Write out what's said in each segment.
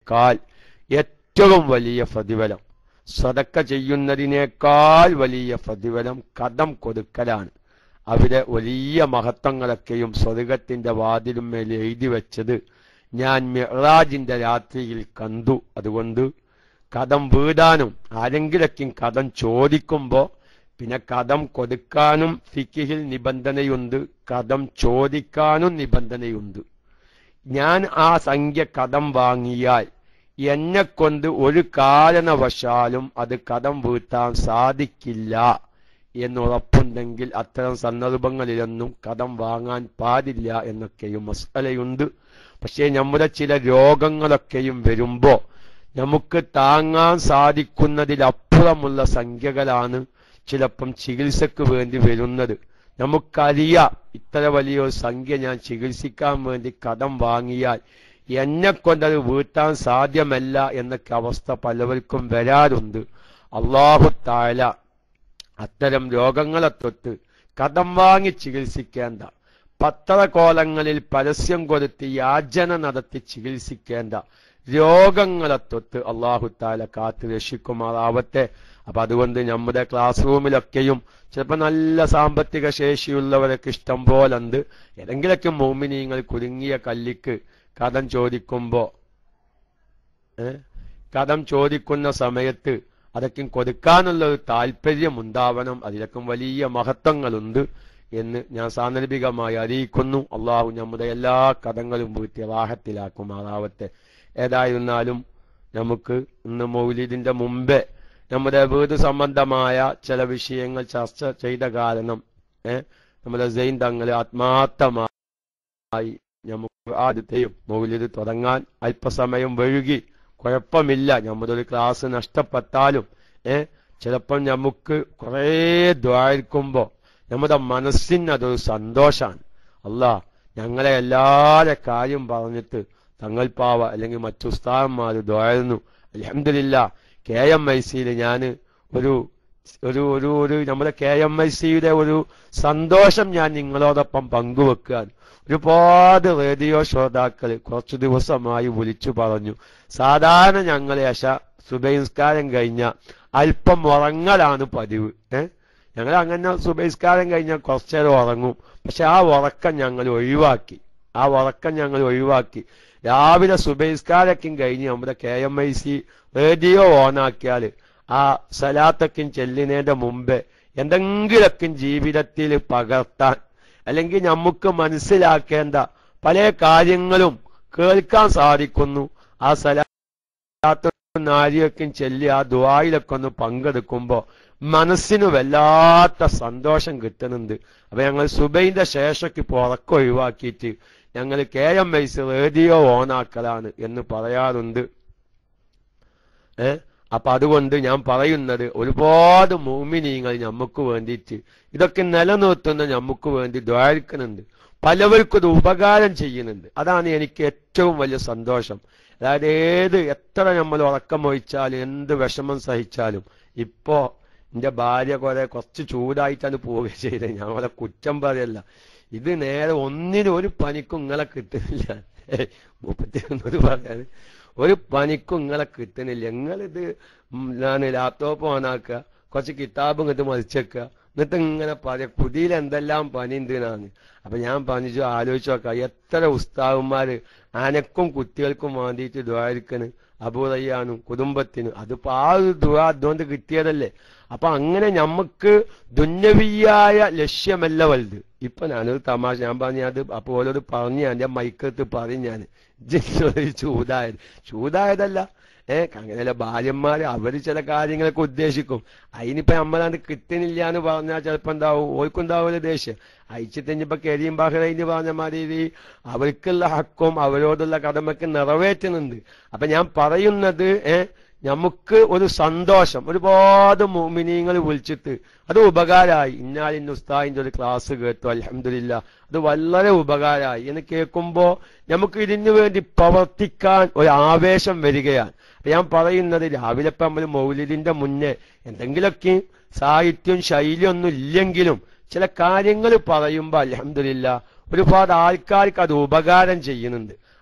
ചെയ്യുന്നതിനേക്കാൾ ഏറ്റവും വലിയ പ്രതിഫലം സദക്ക ചെയ്യുന്നതിനേക്കാൾ വലിയ പ്രതിഫലം കടം കൊടുക്കലാണ് അവിടെ വലിയ മഹത്വങ്ങളൊക്കെയും സ്വർഗത്തിന്റെ വാതിലും മേൽ എഴുതി വെച്ചത് ഞാൻ മിറാജിന്റെ രാത്രിയിൽ കണ്ടു അതുകൊണ്ട് കടം വീടാനും ആരെങ്കിലൊക്കെ കടം ചോദിക്കുമ്പോ പിന്നെ കടം കൊടുക്കാനും ഫിക്കിഹിൽ നിബന്ധനയുണ്ട് കടം ചോദിക്കാനും നിബന്ധനയുണ്ട് ഞാൻ ആ സംഖ്യ കടം വാങ്ങിയാൽ എന്നെ കൊണ്ട് ഒരു കാരണവശാലും അത് കടം വീട്ടാൻ സാധിക്കില്ല എന്നുറപ്പുണ്ടെങ്കിൽ അത്തരം സന്ദർഭങ്ങളിലൊന്നും കടം വാങ്ങാൻ പാടില്ല എന്നൊക്കെയും മസലയുണ്ട് പക്ഷേ നമ്മുടെ ചില രോഗങ്ങളൊക്കെയും വരുമ്പോ നമുക്ക് താങ്ങാൻ സാധിക്കുന്നതിലപ്പുറമുള്ള സംഖ്യകളാണ് ചിലപ്പം ചികിത്സക്ക് വേണ്ടി വരുന്നത് നമുക്കറിയാം ഇത്ര വലിയൊരു സംഖ്യ ഞാൻ ചികിത്സിക്കാൻ വേണ്ടി കടം വാങ്ങിയാൽ എന്നെ കൊണ്ടത് വീട്ടാൻ സാധ്യമല്ല എന്നൊക്കെ അവസ്ഥ പലവർക്കും വരാറുണ്ട് അള്ളാഹു താല അത്തരം രോഗങ്ങളെ തൊട്ട് കടം വാങ്ങി ചികിത്സിക്കേണ്ട പത്രകോലങ്ങളിൽ പരസ്യം കൊടുത്ത് യാചന നടത്തി ചികിത്സിക്കേണ്ട രോഗങ്ങളെ തൊട്ട് അള്ളാഹു താല കാത്തു രക്ഷിക്കുമാറാവട്ടെ അപ്പൊ അതുകൊണ്ട് നമ്മുടെ ക്ലാസ് റൂമിലൊക്കെയും ചിലപ്പോൾ നല്ല സാമ്പത്തിക ശേഷിയുള്ളവരൊക്കെ ഇഷ്ടം പോലുണ്ട് ഏതെങ്കിലൊക്കെ മോമിനിയങ്ങൾ കുരുങ്ങിയ കല്ലിക്ക് കടം ചോദിക്കുമ്പോ ഏ കടം ചോദിക്കുന്ന സമയത്ത് അതൊക്കെ കൊടുക്കാനുള്ള ഒരു താല്പര്യം ഉണ്ടാവണം അതിലൊക്കെ വലിയ മഹത്വങ്ങളുണ്ട് എന്ന് ഞാൻ സാന്ദർഭികമായി അറിയിക്കുന്നു അള്ളാഹു നമ്മുടെ എല്ലാ കടങ്ങളും വീട്ടി റാഹത്തിലാക്കുമാറാവട്ടെ ഏതായിരുന്നാലും നമുക്ക് ഇന്ന് മൗലിദിന്റെ മുമ്പേ നമ്മുടെ വീട് സംബന്ധമായ ചില വിഷയങ്ങൾ ചർച്ച ചെയ്ത കാരണം ഏഹ് നമ്മുടെ ജൈൻ തങ്ങൾ ആത്മാർത്ഥമായി നമുക്ക് ആദ്യത്തെയും മൗലിദ് തുടങ്ങാൻ അല്പസമയം വഴുകി കുഴപ്പമില്ല നമ്മുടെ ഒരു ക്ലാസ് നഷ്ടപ്പെട്ടാലും ഏഹ് ചിലപ്പോൾ നമുക്ക് കുറേ ദ്വാരിക്കുമ്പോ നമ്മുടെ മനസ്സിന് അതൊരു സന്തോഷാണ് അല്ല ഞങ്ങളെ എല്ലാരെ കാര്യം പറഞ്ഞിട്ട് തങ്ങൾ പാവ അല്ലെങ്കിൽ മറ്റു ഉസ്താദന്മാർ ദ്വാരുന്നു അലഹമില്ല കെ എം ഐ സിയിൽ ഞാൻ ഒരു ഒരു ഒരു ഒരു നമ്മുടെ കെ എം ഐ സിയുടെ ഒരു സന്തോഷം ഞാൻ നിങ്ങളോടൊപ്പം പങ്കുവെക്കുകയാണ് ഒരുപാട് റേഡിയോ ശ്രോതാക്കൾ കുറച്ചു ദിവസമായി വിളിച്ചു പറഞ്ഞു സാധാരണ ഞങ്ങളെ അശ സുബൈസ്കാരം കഴിഞ്ഞ അല്പം ഉറങ്ങലാണ് പതിവ് ഏഹ് ഞങ്ങൾ അങ്ങനെ സുബൈസ്കാരം കഴിഞ്ഞാൽ കുറച്ചേരം ഉറങ്ങും പക്ഷെ ആ ഉറക്കം ഞങ്ങൾ ഒഴിവാക്കി ആ ഉറക്കം ഞങ്ങൾ ഒഴിവാക്കി രാവിലെ സുബൈസ്കാരക്കും കഴിഞ്ഞ് നമ്മുടെ K M I C radio ഓണാക്കിയാൽ ആ സലാത്തക്കും ചെല്ലിനേന്റെ മുമ്പേ എന്തെങ്കിലൊക്കെ ജീവിതത്തിൽ പകർത്താൻ അല്ലെങ്കിൽ നമുക്ക് മനസ്സിലാക്കേണ്ട പല കാര്യങ്ങളും കേൾക്കാൻ സാധിക്കുന്നു ആ സലാത്ത നാരിയൊക്കെ ചെല്ലി ആ ദുവായിലൊക്കെ ഒന്ന് പങ്കെടുക്കുമ്പോ മനസ്സിന് വല്ലാത്ത സന്തോഷം കിട്ടുന്നുണ്ട് അപ്പൊ ഞങ്ങൾ സുബൈന്റെ ശേഷക്ക് ഇപ്പൊ ഉറക്കം ഒഴിവാക്കിയിട്ട് ഞങ്ങൾ കെ എം ഐസ് റേഡിയോ ഓണാക്കലാണ് എന്ന് പറയാറുണ്ട് ഏ അപ്പൊ അതുകൊണ്ട് ഞാൻ പറയുന്നത് ഒരുപാട് മോമിനീങ്ങൾ നമുക്ക് വേണ്ടിയിട്ട് ഇതൊക്കെ നിലനിർത്തുന്ന നമുക്ക് വേണ്ടി ദ്വാരിക്കുന്നുണ്ട് പലവർക്കും ഇത് ഉപകാരം ചെയ്യുന്നുണ്ട് അതാണ് എനിക്ക് ഏറ്റവും വലിയ സന്തോഷം അതായത് ഏത് എത്ര നമ്മൾ ഉറക്കം ഒഴിച്ചാലും എന്ത് വിഷമം സഹിച്ചാലും ഇപ്പോ എന്റെ ഭാര്യ കുറെ കുറച്ച് ചൂടായിട്ടാണ് പോവുക ചെയ്തത് ഞങ്ങളെ കുറ്റം പറയല്ല ഇത് നേരെ ഒന്നിനും ഒരു പനിക്കും ഇങ്ങളെ കിട്ടുന്നില്ല മുപ്പത്തിയൊന്നത് പറയാൻ ഒരു പനിക്കും ഇങ്ങളെ കിട്ടുന്നില്ല നിങ്ങളിത് ഞാൻ ലാപ്ടോപ്പ് ഓണാക്കുക കുറച്ച് കിതാബ് ഇങ്ങോട്ട് മറിച്ചേക്കുക എന്നിട്ട് ഇങ്ങനെ പറയാം കുതിയിൽ എന്തെല്ലാം പനി ഉണ്ട് എന്നാണ് അപ്പൊ ഞാൻ പറഞ്ഞു ആലോചിച്ച് നോക്കാം എത്ര ഉസ്താവുമാര് അനക്കും കുട്ടികൾക്കും വേണ്ടിയിട്ട് ദ്വാരിക്കണ് അബൂറയ്യാനും കുടുംബത്തിനും അതിപ്പോ ആ ഒരു ദുവാ അതുകൊണ്ട് കിട്ടിയതല്ലേ അപ്പൊ അങ്ങനെ നമുക്ക് ദുന്നവിയായ ലക്ഷ്യമല്ല വലുത് ഇപ്പൊ ഞാനൊരു തമാശ ഞാൻ പറഞ്ഞു അത് അപ്പൊ ഓരോട് പറഞ്ഞു ഞാൻ മൈക്കത്ത് പറഞ്ഞു ഞാൻ ചൂതായത് ചൂതായതല്ല ഏഹ് അങ്ങനെയല്ല ഭാര്യന്മാര് അവര് ചില കാര്യങ്ങളൊക്കെ ഉദ്ദേശിക്കും അതിനിപ്പോ നമ്മളത് കിട്ടുന്നില്ല എന്ന് പറഞ്ഞാൽ ചിലപ്പോ എന്താവും ഓർക്കുണ്ടാവില്ല ദേഷ്യം അയച്ചിട്ടിപ്പോ കരിയും ബഹ്റൈന് പറഞ്ഞ മാതിരി അവർക്കുള്ള ഹക്കും അവരോടുള്ള കടമയ്ക്ക് നിറവേറ്റുന്നുണ്ട് അപ്പൊ ഞാൻ പറയുന്നത് ഏഹ് നമുക്ക് ഒരു സന്തോഷം ഒരുപാട് മോമിനിയങ്ങൾ വിളിച്ചിട്ട് അത് ഉപകാരമായി ഇന്നാലിന്ന് ഉസ്താദിന്റെ ഒരു ക്ലാസ് കേട്ടു അലഹമില്ല അത് വളരെ ഉപകാരമായി എന്ന് കേൾക്കുമ്പോ നമുക്ക് ഇതിനു വേണ്ടി പ്രവർത്തിക്കാൻ ഒരു ആവേശം വരികയാണ് ഞാൻ പറയുന്നത് രാവിലെ ഇപ്പൊ നമ്മൾ മൗലിദിന്റെ മുന്നേ എന്തെങ്കിലുമൊക്കെ സാഹിത്യം ശൈലിയൊന്നും ഇല്ലെങ്കിലും ചില കാര്യങ്ങൾ പറയുമ്പോൾ അലഹമില്ല ഒരുപാട് ആൾക്കാർക്ക് അത് ഉപകാരം ചെയ്യുന്നുണ്ട്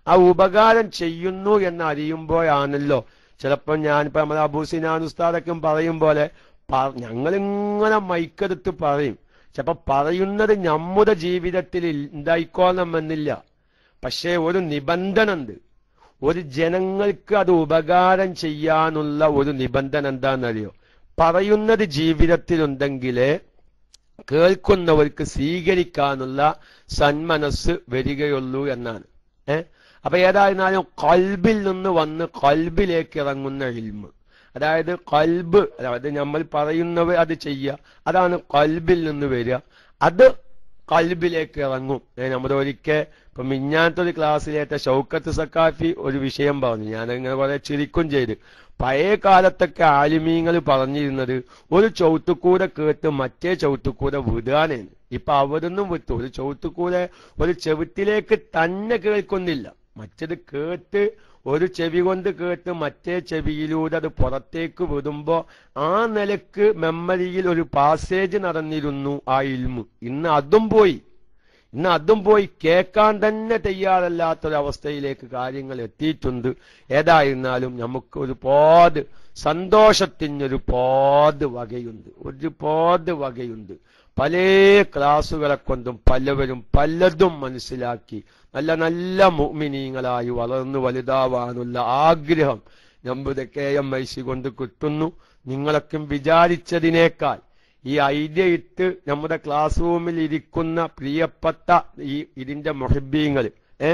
ആ ഉപകാരം ചെയ്യുന്നു എന്ന് അറിയുമ്പോഴാണല്ലോ ചിലപ്പോൾ ഞാനിപ്പോ നമ്മുടെ അബൂസിനാൻ ഉസ്താദൊക്കെ പറയും പോലെ ഞങ്ങളിങ്ങനെ മൈക്കെടുത്ത് പറയും ചിലപ്പോ പറയുന്നത് നമ്മുടെ ജീവിതത്തിൽ ഉണ്ടായിക്കോളണമെന്നില്ല പക്ഷേ ഒരു നിബന്ധന ഉണ്ട് ഒരു ജനങ്ങൾക്ക് അത് ഉപകാരം ചെയ്യാനുള്ള ഒരു നിബന്ധന എന്താണെന്നറിയോ പറയുന്നത് ജീവിതത്തിലുണ്ടെങ്കിലേ കേൾക്കുന്നവർക്ക് സ്വീകരിക്കാനുള്ള സന്മനസ് വരികയുള്ളൂ എന്നാണ് ഏ അപ്പൊ ഏതായിരുന്നാലും കൽബിൽ നിന്ന് വന്ന് കൽബിലേക്ക് ഇറങ്ങുന്ന ഇൽമ് അതായത് കൽബ് അതായത് നമ്മൾ പറയുന്നവ അത് ചെയ്യുക അതാണ് കൽബിൽ നിന്ന് വരിക അത് കൽബിലേക്ക് ഇറങ്ങും നമ്മുടെ ഒരിക്കൽ ഇപ്പൊ മിഞ്ഞാത്ത ഒരു ക്ലാസ്സിലേറ്റ ഷൗക്കത്ത് സക്കാഫി ഒരു വിഷയം പറഞ്ഞു ഞാനങ്ങനെ കുറെ ചിരിക്കും ചെയ്ത് പഴയ കാലത്തൊക്കെ ആലിമീങ്ങൾ പറഞ്ഞിരുന്നത് ഒരു ചവിട്ടുകൂടെ കേട്ട് മറ്റേ ചവിട്ടുകൂടെ വിടാനാണ് ഇപ്പൊ അവരൊന്നും വിട്ടു ഒരു ചവിട്ടുകൂടെ ഒരു ചെവിട്ടിലേക്ക് തന്നെ കേൾക്കുന്നില്ല മറ്റത് കേട്ട് ഒരു ചെവി കൊണ്ട് കേട്ട് മറ്റേ ചെവിയിലൂടെ അത് പുറത്തേക്ക് വിടുമ്പോ ആ നിലക്ക് മെമ്മറിയിൽ ഒരു പാസേജ് നടന്നിരുന്നു ആ ഇൽമു ഇന്ന് അതും പോയി ഇന്ന് അതും പോയി കേൾക്കാൻ തന്നെ തയ്യാറല്ലാത്തൊരവസ്ഥയിലേക്ക് കാര്യങ്ങൾ എത്തിയിട്ടുണ്ട് ഏതായിരുന്നാലും നമുക്ക് ഒരുപാട് സന്തോഷത്തിനൊരു പാട് വകയുണ്ട് ഒരുപാട് വകയുണ്ട് പല ക്ലാസുകളെ കൊണ്ടും പലവരും പലതും മനസ്സിലാക്കി നല്ല നല്ല മുഅ്മിനീങ്ങളായി വളർന്നു വലുതാവാനുള്ള ആഗ്രഹം നമ്മുടെ കെ എം ഐ സി കൊണ്ട് കിട്ടുന്നു നിങ്ങളൊക്കെ വിചാരിച്ചതിനേക്കാൾ ഈ ഐഡിയ ഇട്ട് നമ്മുടെ ക്ലാസ് റൂമിൽ ഇരിക്കുന്ന പ്രിയപ്പെട്ട ഈ ഇതിന്റെ മൊഹബീങ്ങൾ ഏ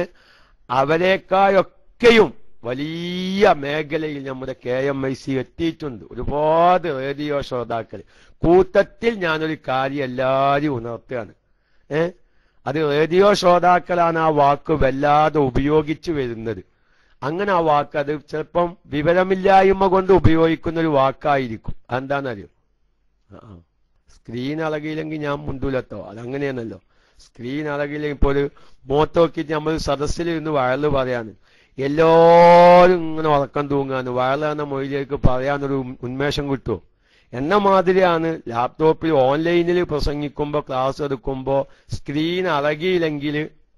അവരെക്കായൊക്കെയും വലിയ മേഖലയിൽ നമ്മുടെ കെ എം ഐ സി എത്തിയിട്ടുണ്ട് ഒരുപാട് റേഡിയോ ശ്രോതാക്കൾ കൂട്ടത്തിൽ ഞാനൊരു കാര്യം എല്ലാവരും ഉണർത്തുകയാണ് ഏ അത് റേഡിയോ ശ്രോതാക്കളാണ് ആ വാക്ക് വല്ലാതെ ഉപയോഗിച്ചു വരുന്നത് അങ്ങനെ ആ വാക്ക് അത് ചിലപ്പം വിവരമില്ലായ്മ കൊണ്ട് ഉപയോഗിക്കുന്ന ഒരു വാക്കായിരിക്കും അതെന്താണെന്നറിയോ ആ സ്ക്രീൻ അളകിയില്ലെങ്കിൽ ഞാൻ മുണ്ടൂലത്തോ അതങ്ങനെയാണല്ലോ സ്ക്രീൻ അളകിയില്ലെങ്കിൽ ഇപ്പോൾ ഒരു മോത്തോക്കിട്ട് നമ്മൾ സദസ്സിലിരുന്ന് വയല് പറയാണ് എല്ലാവരും ഇങ്ങനെ ഉറക്കം തൂങ്ങാന്ന് വയലാന്ന മൊഴിയിലേക്ക് പറയാനൊരു ഉന്മേഷം കിട്ടുമോ എന്ന മാതിരിയാണ് ലാപ്ടോപ്പിൽ ഓൺലൈനിൽ പ്രസംഗിക്കുമ്പോൾ ക്ലാസ് എടുക്കുമ്പോൾ സ്ക്രീൻ അളകിയില്ലെങ്കിൽ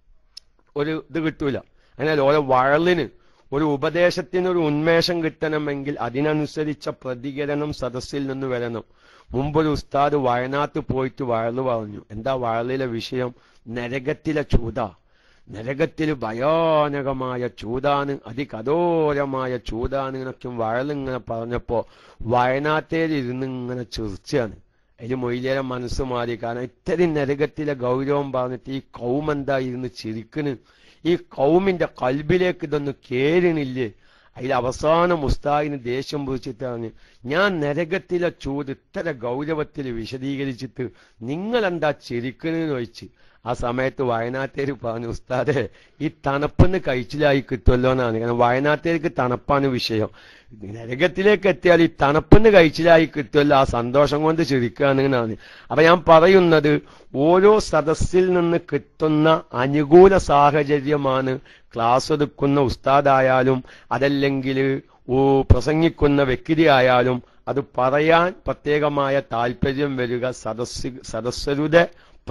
ഒരു ഇത് കിട്ടൂല അതിനാൽ ഓരോ വയലിന് ഒരു ഉപദേശത്തിന് ഒരു ഉന്മേഷം കിട്ടണമെങ്കിൽ അതിനനുസരിച്ച പ്രതികരണം സദസ്സിൽ നിന്ന് വരണം മുമ്പൊരു ഉസ്താദ് വയനാട്ട് പോയിട്ട് വയല് പറഞ്ഞു എന്താ വയലിലെ വിഷയം നരകത്തിലെ ചൂത നരകത്തിൽ ഭയാനകമായ ചൂതാണ് അതികഠോരമായ ചൂതാണ് എന്നൊക്കെ വയലിങ്ങനെ പറഞ്ഞപ്പോ വയനാട്ടേൽ ഇരുന്ന് ഇങ്ങനെ ചിർച്ചാണ് അതിൽ മൊയിലേറെ മനസ്സ് മാറി കാരണം ഇത്രയും നരകത്തിലെ ഗൗരവം പറഞ്ഞിട്ട് ഈ കൗമെന്താ ഇരുന്ന് ചിരിക്കണ് ഈ കൗമിന്റെ കൽബിലേക്ക് ഇതൊന്ന് കേരണില്ലേ അതിൽ അവസാനം ഉസ്താദിന് ദേഷ്യം പിടിച്ചിട്ടാണ് ഞാൻ നരകത്തിലെ ചൂട് ഇത്ര ഗൗരവത്തിൽ വിശദീകരിച്ചിട്ട് നിങ്ങൾ എന്താ ചിരിക്കണെന്ന് ചോദിച്ച് ആ സമയത്ത് വയനാട്ടേര് പറഞ്ഞു ഉസ്താദെ ഈ തണുപ്പെന്ന് കഴിച്ചിലായി കിട്ടുമല്ലോ എന്നാണ് കാരണം വയനാട്ടേർക്ക് തണുപ്പാണ് വിഷയം നരകത്തിലേക്ക് എത്തിയാൽ ഈ തണുപ്പെന്ന് കഴിച്ചിലായി കിട്ടുമല്ലോ ആ സന്തോഷം കൊണ്ട് ചിരിക്കുകയാണെന്നാണ് അപ്പൊ ഞാൻ പറയുന്നത് ഓരോ സദസ്സിൽ നിന്ന് കിട്ടുന്ന അനുകൂല സാഹചര്യമാണ് ക്ലാസ് എടുക്കുന്ന ഉസ്താദായാലും അതല്ലെങ്കിൽ പ്രസംഗിക്കുന്ന വ്യക്തി ആയാലും അത് പറയാൻ പ്രത്യേകമായ താല്പര്യം വരിക സദസ് സദസ്സരുടെ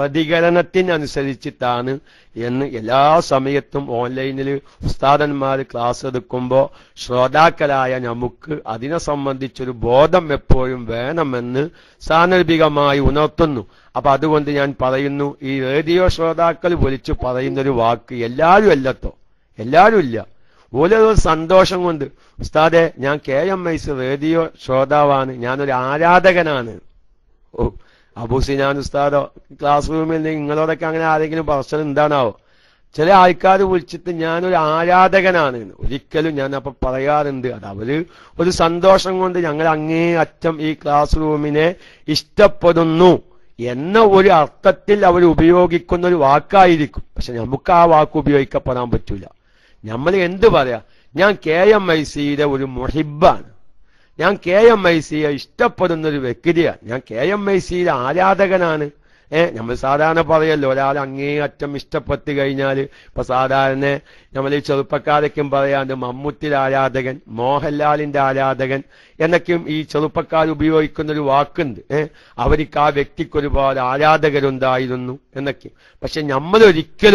പ്രതികരണത്തിനനുസരിച്ചിട്ടാണ് എന്ന് എല്ലാ സമയത്തും ഓൺലൈനിൽ ഉസ്താദന്മാർ ക്ലാസ് എടുക്കുമ്പോൾ ശ്രോതാക്കളായ നമുക്ക് അതിനെ സംബന്ധിച്ചൊരു ബോധം എപ്പോഴും വേണമെന്ന് സാന്ദർഭികമായി ഉണർത്തുന്നു അപ്പൊ അതുകൊണ്ട് ഞാൻ പറയുന്നു ഈ റേഡിയോ ശ്രോതാക്കൾ വിളിച്ചു പറയുന്നൊരു വാക്ക് എല്ലാവരും അല്ലത്തോ എല്ലാവരും ഇല്ല ഓരോ സന്തോഷം കൊണ്ട് ഉസ്താദെ ഞാൻ കെ എം ഐസ് റേഡിയോ ശ്രോതാവാണ് ഞാനൊരു ആരാധകനാണ് ഓ അബൂസിനാൻ ഉസ്താദോ ക്ലാസ് റൂമിൽ നിങ്ങളോടൊക്കെ അങ്ങനെ ആരെങ്കിലും പ്രശ്നം എന്താണാവോ ചില ആൾക്കാർ വിളിച്ചിട്ട് ഞാനൊരു ആരാധകനാണ് ഒരിക്കലും ഞാൻ അപ്പൊ പറയാറുണ്ട് അത് അവര് ഒരു സന്തോഷം കൊണ്ട് ഞങ്ങൾ അങ്ങേ അറ്റം ഈ ക്ലാസ് റൂമിനെ ഇഷ്ടപ്പെടുന്നു എന്ന ഒരു അർത്ഥത്തിൽ അവർ ഉപയോഗിക്കുന്ന ഒരു വാക്കായിരിക്കും പക്ഷെ നമുക്ക് ആ വാക്ക് ഉപയോഗിക്കപ്പെടാൻ പറ്റൂല നമ്മൾ എന്ത് പറയാ ഞാൻ കെ എം ഐ സിയുടെ ഒരു മുഹിബാണ് ഞാൻ കെ എം ഐ സിയെ ഇഷ്ടപ്പെടുന്ന ഒരു വ്യക്തിയാണ് ഞാൻ കെ എം ഐ സിയുടെ ആരാധകനാണ് ഏ നമ്മൾ സാധാരണ പറയല്ലോ ഒരാൾ അങ്ങേയറ്റം ഇഷ്ടപ്പെട്ട് കഴിഞ്ഞാൽ ഇപ്പൊ സാധാരണ നമ്മൾ ഈ ചെറുപ്പക്കാരൊക്കെയും പറയാണ്ട് മമ്മൂത്തിയുടെ ആരാധകൻ മോഹൻലാലിന്റെ ആരാധകൻ എന്നൊക്കെയും ഈ ചെറുപ്പക്കാർ ഉപയോഗിക്കുന്ന ഒരു വാക്കുണ്ട് ഏ അവർക്ക് ആ വ്യക്തിക്ക് ഒരുപാട് ആരാധകരുണ്ടായിരുന്നു എന്നൊക്കെ പക്ഷെ നമ്മളൊരിക്കലും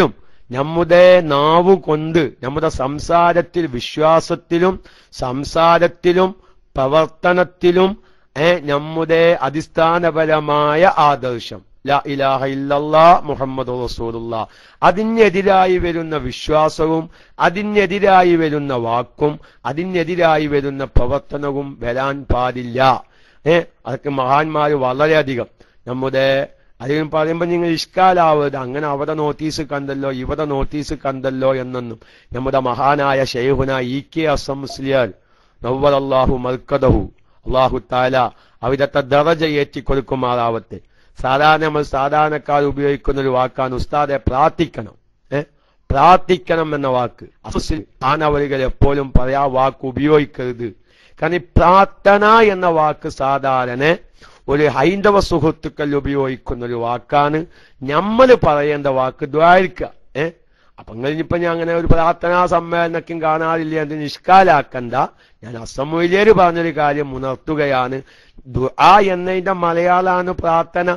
നമ്മുടെ നാവു കൊണ്ട് നമ്മുടെ സംസാരത്തിൽ വിശ്വാസത്തിലും സംസാരത്തിലും പ്രവർത്തനത്തിലും ഏ, നമ്മുടെ അടിസ്ഥാനപരമായ ആദർശം ലാ ഇലാഹ ഇല്ലല്ലാ മുഹമ്മദ് റസൂലുള്ള അതിനെതിരായി വരുന്ന വിശ്വാസവും അതിനെതിരായി വരുന്ന വാക്കും അതിനെതിരായി വരുന്ന പ്രവർത്തനവും വരാൻ പാടില്ല ഏ അതൊക്കെ മഹാന്മാർ വളരെയധികം നമ്മുടെ അതിന് പറയുമ്പോൾ നിങ്ങൾ ഇഷ്കാലാവരുത് അങ്ങനെ അവിടെ നോട്ടീസ് കണ്ടല്ലോ ഇവിടെ നോട്ടീസ് കണ്ടല്ലോ എന്നൊന്നും നമ്മുടെ മഹാനായ ഷെയ്ഹുന ഇ കെ അസം മുസ്ലിയാർ നവ്വൽ അള്ളാഹു മൽക്കദഹു അള്ളാഹു താല അവിടത്തെ ദറജ ഏറ്റിക്കൊടുക്കുമാറാവട്ടെ സാധാരണ നമ്മൾ സാധാരണക്കാർ ഉപയോഗിക്കുന്ന ഒരു വാക്കാണ് ഉസ്താദെ പ്രാർത്ഥിക്കണം ഏ പ്രാർത്ഥിക്കണം എന്ന വാക്ക് അസുസിൽ ആനവലികൾ എപ്പോഴും പറയാ വാക്ക് ഉപയോഗിക്കരുത് കാരണം ഈ പ്രാർത്ഥന എന്ന വാക്ക് സാധാരണ ഒരു ഹൈന്ദവ സുഹൃത്തുക്കൾ ഉപയോഗിക്കുന്ന ഒരു വാക്കാണ് നമ്മൾ പറയേണ്ട വാക്ക് ദ്വാരിക്കുക ഏ അപ്പൊ കഴിഞ്ഞിപ്പോ ഞാൻ അങ്ങനെ ഒരു പ്രാർത്ഥനാ സമ്മേളനക്കും കാണാറില്ല എന്ന് നിഷ്കാലാക്കണ്ട ഞാൻ അസമൂല്യര് പറഞ്ഞൊരു കാര്യം ഉണർത്തുകയാണ് ദുആ എന്നതിന്റെ മലയാളാണ് പ്രാർത്ഥന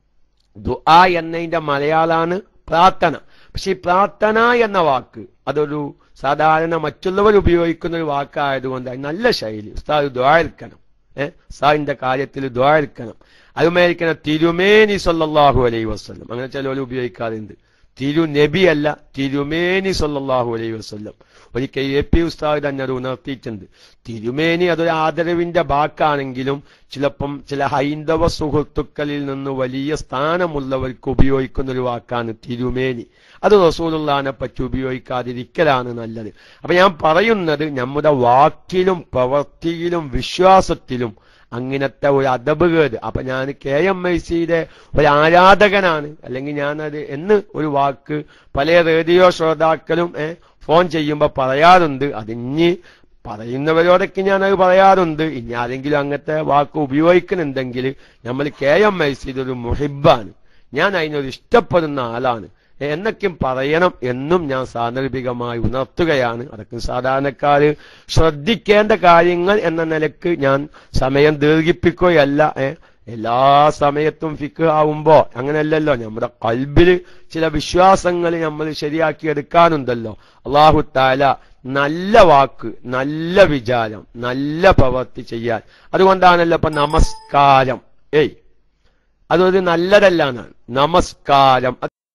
ദുആ എന്നതിന്റെ മലയാളാണ് പ്രാർത്ഥന പക്ഷെ ഈ പ്രാർത്ഥന എന്ന വാക്ക് അതൊരു സാധാരണ മറ്റുള്ളവർ ഉപയോഗിക്കുന്ന ഒരു വാക്കായതുകൊണ്ട് അത് നല്ല ശൈലി ഉസ്താദ് ദ്വാരിക്കണം ഏഹ് ഉസ്താദിന്റെ കാര്യത്തിൽ ദ്വാരിക്കണം അതുമായിരിക്കണം തിരുമേനി സല്ലല്ലാഹു അലൈഹി വസല്ലം അങ്ങനെ ചിലവർ ഉപയോഗിക്കാറുണ്ട് തിരു നബി അല്ല തിരുമേനി സല്ലല്ലാഹു അലൈഹി വസല്ലം ഒരിക്കൽ എ പി ഉസ്താദ് തന്നെ അത് ഉണർത്തിയിട്ടുണ്ട് തിരുമേനി അതൊരു ആദരവിന്റെ വാക്കാണെങ്കിലും ചിലപ്പം ചില ഹൈന്ദവ സുഹൃത്തുക്കളിൽ നിന്ന് വലിയ സ്ഥാനമുള്ളവർക്ക് ഉപയോഗിക്കുന്ന ഒരു വാക്കാണ് തിരുമേനി അത് റസൂലുള്ളാനെ പറ്റി ഉപയോഗിക്കാതിരിക്കലാണ് നല്ലത് അപ്പൊ ഞാൻ പറയുന്നത് നമ്മുടെ വാക്കിലും പ്രവൃത്തിയിലും വിശ്വാസത്തിലും അങ്ങനത്തെ ഒരു അദബുകേട് അപ്പൊ ഞാൻ കെ എം ഐ സിയുടെ ഒരു ആരാധകനാണ് അല്ലെങ്കിൽ ഞാനത് എന്ന് ഒരു വാക്ക് പല റേഡിയോ ശ്രോതാക്കളും ഏ, ഫോൺ ചെയ്യുമ്പോൾ പറയാറുണ്ട് അതിഞ്ഞ് പറയുന്നവരോടൊക്കെ ഞാനത് പറയാറുണ്ട് ഇനി ആരെങ്കിലും അങ്ങനത്തെ വാക്ക് ഉപയോഗിക്കുന്നുണ്ടെങ്കിൽ നമ്മൾ കെ എം ഐ സിയുടെ ഒരു മുഹിബാണ് ഞാൻ അതിനൊരു ഇഷ്ടപ്പെടുന്ന ആളാണ് എന്നൊക്കെയും പറയണം എന്നും ഞാൻ സാന്ദർഭികമായി ഉണർത്തുകയാണ് അതൊക്കെ സാധാരണക്കാര് ശ്രദ്ധിക്കേണ്ട കാര്യങ്ങൾ എന്ന നിലക്ക് ഞാൻ സമയം ദീർഘിപ്പിക്കുകയല്ല ഏ എല്ലാ സമയത്തും ഫിക്ക് ആവുമ്പോ അങ്ങനെയല്ലല്ലോ നമ്മുടെ കൽബില് ചില വിശ്വാസങ്ങൾ നമ്മൾ ശരിയാക്കി എടുക്കാനുണ്ടല്ലോ അള്ളാഹു താല നല്ല വാക്ക് നല്ല വിചാരം നല്ല പ്രവൃത്തി ചെയ്യാൻ അതുകൊണ്ടാണല്ലോ ഇപ്പൊ നമസ്കാരം ഏയ് അതൊരു നല്ലതല്ല എന്നാണ് നമസ്കാരം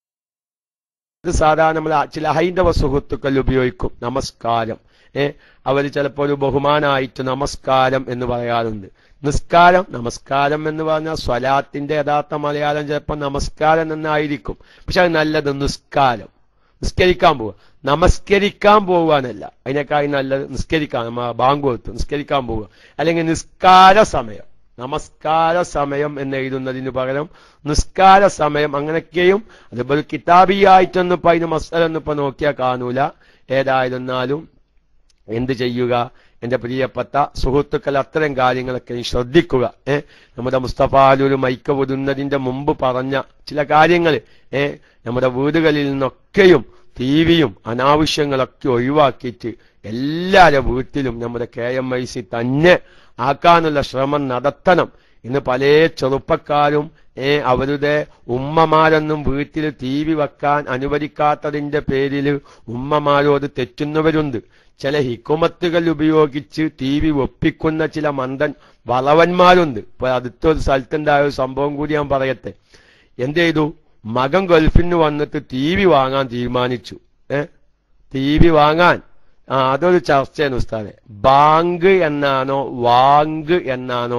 ഇത് സാധാരണ നമ്മൾ ചില ഹൈന്ദവ സുഹൃത്തുക്കൾ ഉപയോഗിക്കും നമസ്കാരം ഏ അവർ ചിലപ്പോൾ ഒരു ബഹുമാനായിട്ട് നമസ്കാരം എന്ന് പറയാറുണ്ട് നിസ്കാരം നമസ്കാരം എന്ന് പറഞ്ഞാൽ സ്വലാത്തിന്റെ യഥാർത്ഥ മലയാളം ചിലപ്പോൾ നമസ്കാരം എന്നായിരിക്കും പക്ഷെ അത് നല്ലത് നിസ്കാരം നിസ്കരിക്കാൻ പോവുക നമസ്കരിക്കാൻ പോവാനല്ല അതിനേക്കായി നല്ലത് നിസ്കരിക്കാൻ നമ്മ ബാങ്ക് കൊടുത്തു നിസ്കരിക്കാൻ പോവുക അല്ലെങ്കിൽ നിസ്കാര സമയം നമസ്കാര സമയം എന്ന് എഴുതുന്നതിന് പകരം നിസ്കാര സമയം അങ്ങനെയൊക്കെയും അതുപോലെ കിതാബിയായിട്ടൊന്നും ഇപ്പൊ അതിന് മസലൊന്നും ഇപ്പൊ നോക്കിയാൽ കാണൂല ഏതായിരുന്നാലും എന്ത് ചെയ്യുക എന്റെ പ്രിയപ്പെട്ട സുഹൃത്തുക്കൾ അത്തരം കാര്യങ്ങളൊക്കെ ശ്രദ്ധിക്കുക ഏ നമ്മുടെ മുസ്തഫാലൊരു മൈക്ക വിടുന്നതിന്റെ മുമ്പ് പറഞ്ഞ ചില കാര്യങ്ങൾ ഏ നമ്മുടെ വീടുകളിൽ നിന്നൊക്കെയും ടി വിയും അനാവശ്യങ്ങളൊക്കെ ഒഴിവാക്കിയിട്ട് എല്ലാവരുടെ വീട്ടിലും നമ്മുടെ കെ എം ഐ സി തന്നെ ആക്കാനുള്ള ശ്രമം നടത്തണം ഇന്ന് പല ചെറുപ്പക്കാരും ഏ അവരുടെ ഉമ്മമാരൊന്നും വീട്ടിൽ ടി വി വെക്കാൻ അനുവദിക്കാത്തതിന്റെ പേരിൽ ഉമ്മമാരോട് തെറ്റുന്നവരുണ്ട് ചില ഹിക്കുമത്തുകൾ ഉപയോഗിച്ച് ടി വി ഒപ്പിക്കുന്ന ചില മന്ദൻ വളവന്മാരുണ്ട് ഇപ്പൊ അടുത്തൊരു സ്ഥലത്തുണ്ടായ ഒരു സംഭവം കൂടി ഞാൻ പറയട്ടെ എന്ത് ചെയ്തു മകൻ ഗൾഫിന് വന്നിട്ട് ടി വി വാങ്ങാൻ തീരുമാനിച്ചു ഏ ടി വി വാങ്ങാൻ ആ അതൊരു ചർച്ചയാണ് ഉസ്താദെ ബാങ്ക് എന്നാണോ വാങ്ക് എന്നാണോ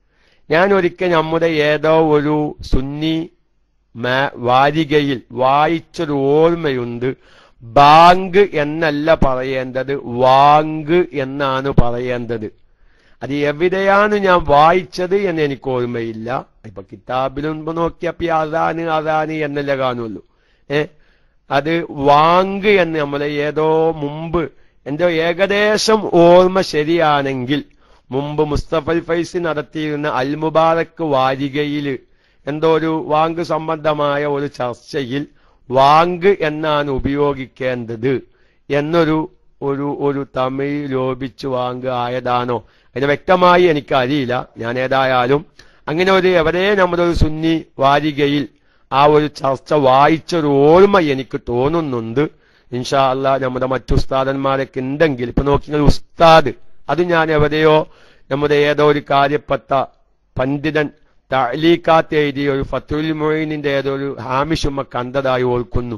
ഞാൻ ഒരിക്കൽ നമ്മുടെ ഏതോ ഒരു സുന്നി മേ- വാരികയിൽ വായിച്ചൊരു ഓർമ്മയുണ്ട് ബാങ്ക് എന്നല്ല പറയേണ്ടത് വാങ്ക് എന്നാണ് പറയേണ്ടത് അത് എവിടെയാണ് ഞാൻ വായിച്ചത് എന്ന് എനിക്ക് ഓർമ്മയില്ല ഇപ്പൊ കിതാബിലും നോക്കിയപ്പോ ഈ അതാണ് അതാണ് എന്നല്ലേ കാണുള്ളൂ ഏ അത് വാങ്ക് എന്ന് നമ്മളെ ഏതോ മുമ്പ് എന്റെ ഏകദേശം ഓർമ്മ ശരിയാണെങ്കിൽ മുമ്പ് മുസ്തഫൽ ഫൈസി നടത്തിയിരുന്ന അൽ മുബാറക്ക് വാരികയിൽ എന്തോ ഒരു വാങ്ക് സംബന്ധമായ ഒരു ചർച്ചയിൽ വാങ്ക് എന്നാണ് ഉപയോഗിക്കേണ്ടത് എന്നൊരു ഒരു ഒരു തമിഴ് ലോപിച്ച് വാങ്ക് ആയതാണോ അതിന് വ്യക്തമായി എനിക്ക് അറിയില്ല ഞാൻ ഏതായാലും അങ്ങനെ ഒരു എവിടെ നമ്മുടെ ഒരു സുന്നി വാരികയിൽ ആ ഒരു ചർച്ച വായിച്ചൊരു ഓർമ്മ എനിക്ക് തോന്നുന്നുണ്ട് ഇൻഷാ അല്ലാ നമ്മുടെ മറ്റു ഉസ്താദന്മാരൊക്കെ ഉണ്ടെങ്കിൽ ഇപ്പൊ നോക്കിയാൽ ഉസ്താദ് അത് ഞാൻ എവിടെയോ നമ്മുടെ ഏതോ ഒരു കാര്യപ്പെട്ട പണ്ഡിതൻ തലീക്കാത്ത് എഴുതിയ ഒരു ഫത്തുൽ മൊയിനിന്റെ ഏതോ ഒരു ഹാമിഷുമ്മ കണ്ടതായി ഓർക്കുന്നു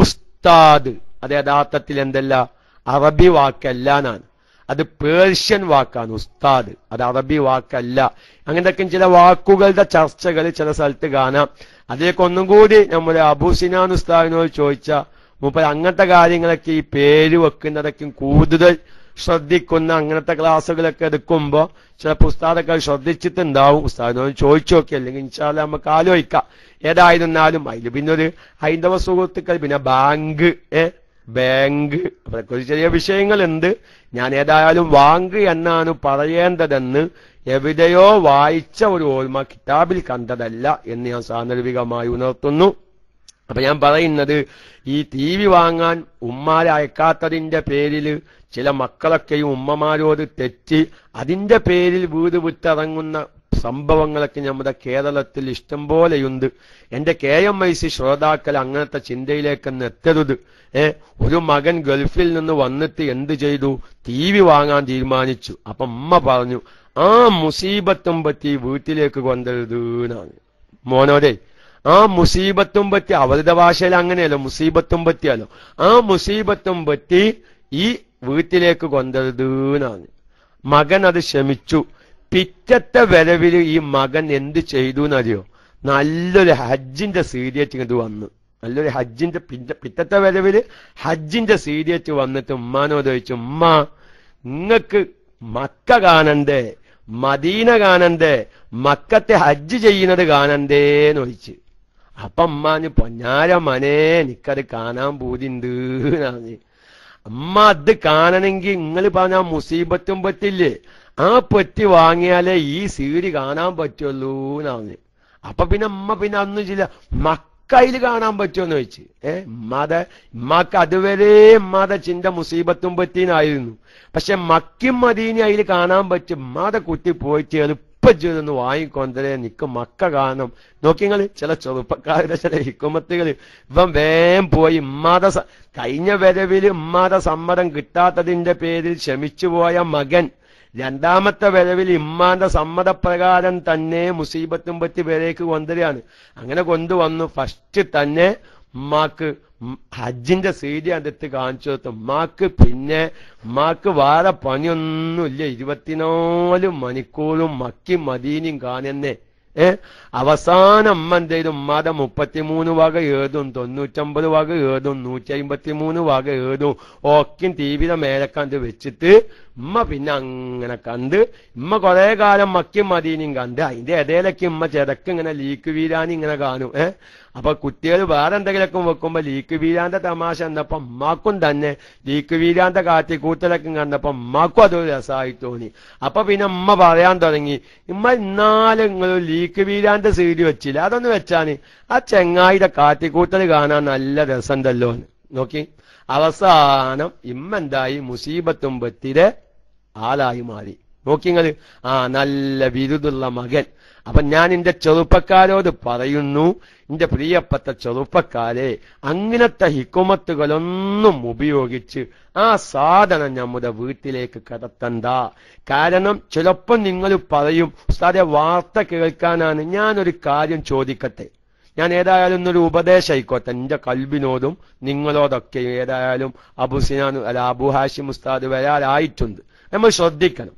ഉസ്താദ് അത് യഥാർത്ഥത്തിൽ എന്തല്ല അറബി വാക്കല്ല എന്നാണ് അത് പേർഷ്യൻ വാക്കാണ് ഉസ്താദ് അത് അറബി വാക്കല്ല അങ്ങനത്തെ ചില വാക്കുകളുടെ ചർച്ചകൾ ചില സ്ഥലത്ത് കാണാം അതിലേക്ക് ഒന്നും കൂടി നമ്മുടെ അബൂസിനാൻ ഉസ്താദിനോട് ചോദിച്ച മൂപ്പർ അങ്ങനത്തെ കാര്യങ്ങളൊക്കെ ഈ പേര് വെക്കുന്നതൊക്കെ കൂടുതൽ ശ്രദ്ധിക്കുന്ന അങ്ങനത്തെ ക്ലാസ്സുകളൊക്കെ എടുക്കുമ്പോ ചില ഉസ്താദൊക്കെ അത് ശ്രദ്ധിച്ചിട്ടുണ്ടാവും ഉസ്താദിനോട് ചോദിച്ചു നോക്കി അല്ലെങ്കിൽ ഇൻഷാല്ല നമുക്ക് ആലോചിക്കാം ഏതായിരുന്നാലും അതിൽ പിന്നെ ഒരു ഹൈന്ദവ സുഹൃത്തുക്കൾ പിന്നെ ബാങ്ക് ഏ ബാങ്ക് അതൊക്കെ ഒരു ചെറിയ വിഷയങ്ങളുണ്ട് ഞാൻ ഏതായാലും വാങ്ക് എന്നാണ് പറയേണ്ടതെന്ന് എവിടെയോ വായിച്ച ഒരു ഓർമ്മ കിതാബിൽ കണ്ടതല്ല എന്ന് ഞാൻ സാന്ദർഭികമായി ഉണർത്തുന്നു അപ്പൊ ഞാൻ പറയുന്നത് ഈ ടി വി വാങ്ങാൻ ഉമ്മാരെ അയക്കാത്തതിന്റെ പേരിൽ ചില മക്കളൊക്കെയും ഉമ്മമാരോട് തെറ്റി അതിന്റെ പേരിൽ വീട് വിട്ടിറങ്ങുന്ന സംഭവങ്ങളൊക്കെ നമ്മുടെ കേരളത്തിൽ ഇഷ്ടം പോലെയുണ്ട് എന്റെ കെ എം ഐ സി ശ്രോതാക്കൾ അങ്ങനത്തെ ചിന്തയിലേക്കൊന്ന് എത്തരുത് ഏ ഒരു മകൻ ഗൾഫിൽ നിന്ന് വന്നിട്ട് എന്ത് ചെയ്തു ടി വി വാങ്ങാൻ തീരുമാനിച്ചു അപ്പൊ അമ്മ പറഞ്ഞു ആ മുസീബത്തും പറ്റി വീട്ടിലേക്ക് കൊണ്ടരുത് എന്നാണ് മോനോരെ ആ മുസീബത്തും പറ്റി അവരുടെ ഭാഷയിൽ അങ്ങനെയല്ലോ മുസീബത്തും പറ്റിയല്ലോ ആ മുസീബത്തും പറ്റി ഈ വീട്ടിലേക്ക് കൊണ്ടരുത് എന്നാണ് മകൻ അത് ക്ഷമിച്ചു പിറ്റത്തെ വരവിൽ ഈ മകൻ എന്ത് ചെയ്തു എന്നറിയോ നല്ലൊരു ഹജ്ജിന്റെ സീരിയറ്റ് ഇങ്ങോട്ട് വന്നു നല്ലൊരു ഹജ്ജിന്റെ പിറ്റ പിറ്റത്തെ വരവില് ഹജ്ജിന്റെ സീരിയറ്റ് വന്നിട്ട് ഉമ്മാനോട് ചോദിച്ചു ഉമ്മ നിങ്ങക്ക് മക്ക കാണണ്ടേ മദീന കാണണ്ടേ മക്കത്തെ ഹജ്ജ് ചെയ്യുന്നത് കാണണ്ടേന്ന് ചോദിച്ചു അപ്പൊ അമ്മാന് പൊന്നാര മനേ എനിക്കത് കാണാൻ പൂതിണ്ട് എന്നാണ് അമ്മ അത് കാണണമെങ്കിൽ നിങ്ങൾ പറഞ്ഞ ആ മുസീബത്തും പറ്റില്ലേ ആ പെട്ടി വാങ്ങിയാലേ ഈ സീഡി കാണാൻ പറ്റുള്ളൂ എന്നാണ് അപ്പൊ പിന്നെ അമ്മ പിന്നെ അന്നും ചില മക്കയിൽ കാണാൻ പറ്റുമെന്ന് ചോദിച്ചു ഏ ഉമ്മാതെ ഉമ്മാക്ക് അതുവരെ ഉമ്മാതെ ചിന്ത മുസീബത്തും പറ്റീനായിരുന്നു പക്ഷെ മക്കും മദീനി അതിൽ കാണാൻ പറ്റും ഉമ്മാതെ കുട്ടി പോയിട്ട് എളുപ്പം ചെയ്തൊന്ന് വാങ്ങിക്കൊണ്ടേ നിക്ക് മക്ക കാണണം നോക്കിങ്ങള് ചില ചെറുപ്പക്കാരുടെ ചില ഹിക്കുമത്തുകൾ ഇവൻ വേം പോയി ഉമ്മാതെ സ- കഴിഞ്ഞ വരവില് ഉമ്മാതെ സമ്മതം കിട്ടാത്തതിന്റെ പേരിൽ ക്ഷമിച്ചു പോയ മകൻ രണ്ടാമത്തെ വരവിൽ ഇമ്മാന്റെ സമ്മതപ്രകാരം തന്നെ മുസീബത്തും പറ്റി പേരേക്ക് കൊണ്ടുവരികയാണ് അങ്ങനെ കൊണ്ടുവന്നു ഫസ്റ്റ് തന്നെ ഉമ്മാക്ക് ഉം ഹജ്ജിന്റെ സീഡി അടുത്ത് കാണിച്ചു കൊടുത്തു ഉമ്മാക്ക് പിന്നെ ഉമ്മാക്ക് വേറെ പണിയൊന്നുമില്ല ഇരുപത്തിനാല് മണിക്കൂറും മക്കി മദീനയും കാണുന്നേ ഏ അവസാനം അമ്മ എന്ത് ചെയ്തു ഉമ്മാതെ മുപ്പത്തിമൂന്ന് വക ഏതും തൊണ്ണൂറ്റമ്പത് വക ഏതും നൂറ്റി അമ്പത്തിമൂന്ന് വക ഏതും ഒക്കെ ടിവിയുടെ മേലക്കണ്ട് വെച്ചിട്ട് ഉമ്മ പിന്നെ അങ്ങനെ കണ്ട് ഉമ്മ കുറെ കാലം മക്കും മദീനയും കണ്ട് അതിന്റെ ഇടയിലൊക്കെ ഉമ്മ ചിരക്ക് ഇങ്ങനെ ലീക്ക് വീരാൻ ഇങ്ങനെ കാണും ഏ അപ്പൊ കുട്ടികൾ വേറെ എന്തെങ്കിലുമൊക്കെ വെക്കുമ്പോ ലീക്ക് വീരാന്റെ തമാശ എന്നപ്പോ ഉമ്മാക്കും തന്നെ ലീക്ക് വീരാന്റെ കാറ്റിക്കൂട്ടലൊക്കെ കണ്ടപ്പോ ഉമ്മാക്കും അതൊരു രസമായി തോന്നി അപ്പൊ പിന്നെ ഉമ്മ പറയാൻ തുടങ്ങി ഉമ്മ ഇന്നാലും നിങ്ങൾ ലീക്ക് വീരാന്റെ സീഡി വെച്ചില്ല അതൊന്ന് വെച്ചാണ് ആ ചെങ്ങായിയുടെ കാറ്റിക്കൂട്ടൽ കാണാൻ നല്ല രസമുണ്ടല്ലോ എന്ന് നോക്കി അവസാനം ഇമ്മ എന്തായി മുസീബത്തും പറ്റിരെ ആളായി മാറി നോക്കിങ്ങള് ആ നല്ല ബിരുദുള്ള മകൻ അപ്പൊ ഞാൻ എന്റെ ചെറുപ്പക്കാരോട് പറയുന്നു എന്റെ പ്രിയപ്പെട്ട ചെറുപ്പക്കാരെ അങ്ങനത്തെ ഹിക്കുമത്തുകളൊന്നും ഉപയോഗിച്ച് ആ സാധനം നമ്മുടെ വീട്ടിലേക്ക് കടത്തണ്ട കാരണം ചിലപ്പോൾ നിങ്ങൾ പറയും ഉസ്താദെ വാർത്ത കേൾക്കാനാണ് ഞാനൊരു കാര്യം ചോദിക്കട്ടെ ഞാൻ ഏതായാലും ഒരു ഉപദേശം ആയിക്കോട്ടെ എന്റെ കൽബിനോടും നിങ്ങളോടൊക്കെ ഏതായാലും അബുസിനാൻ അല്ല അബു ഹാഷിം ഉസ്താദ് വരാറായിട്ടുണ്ട് നമ്മൾ ശ്രദ്ധിക്കണം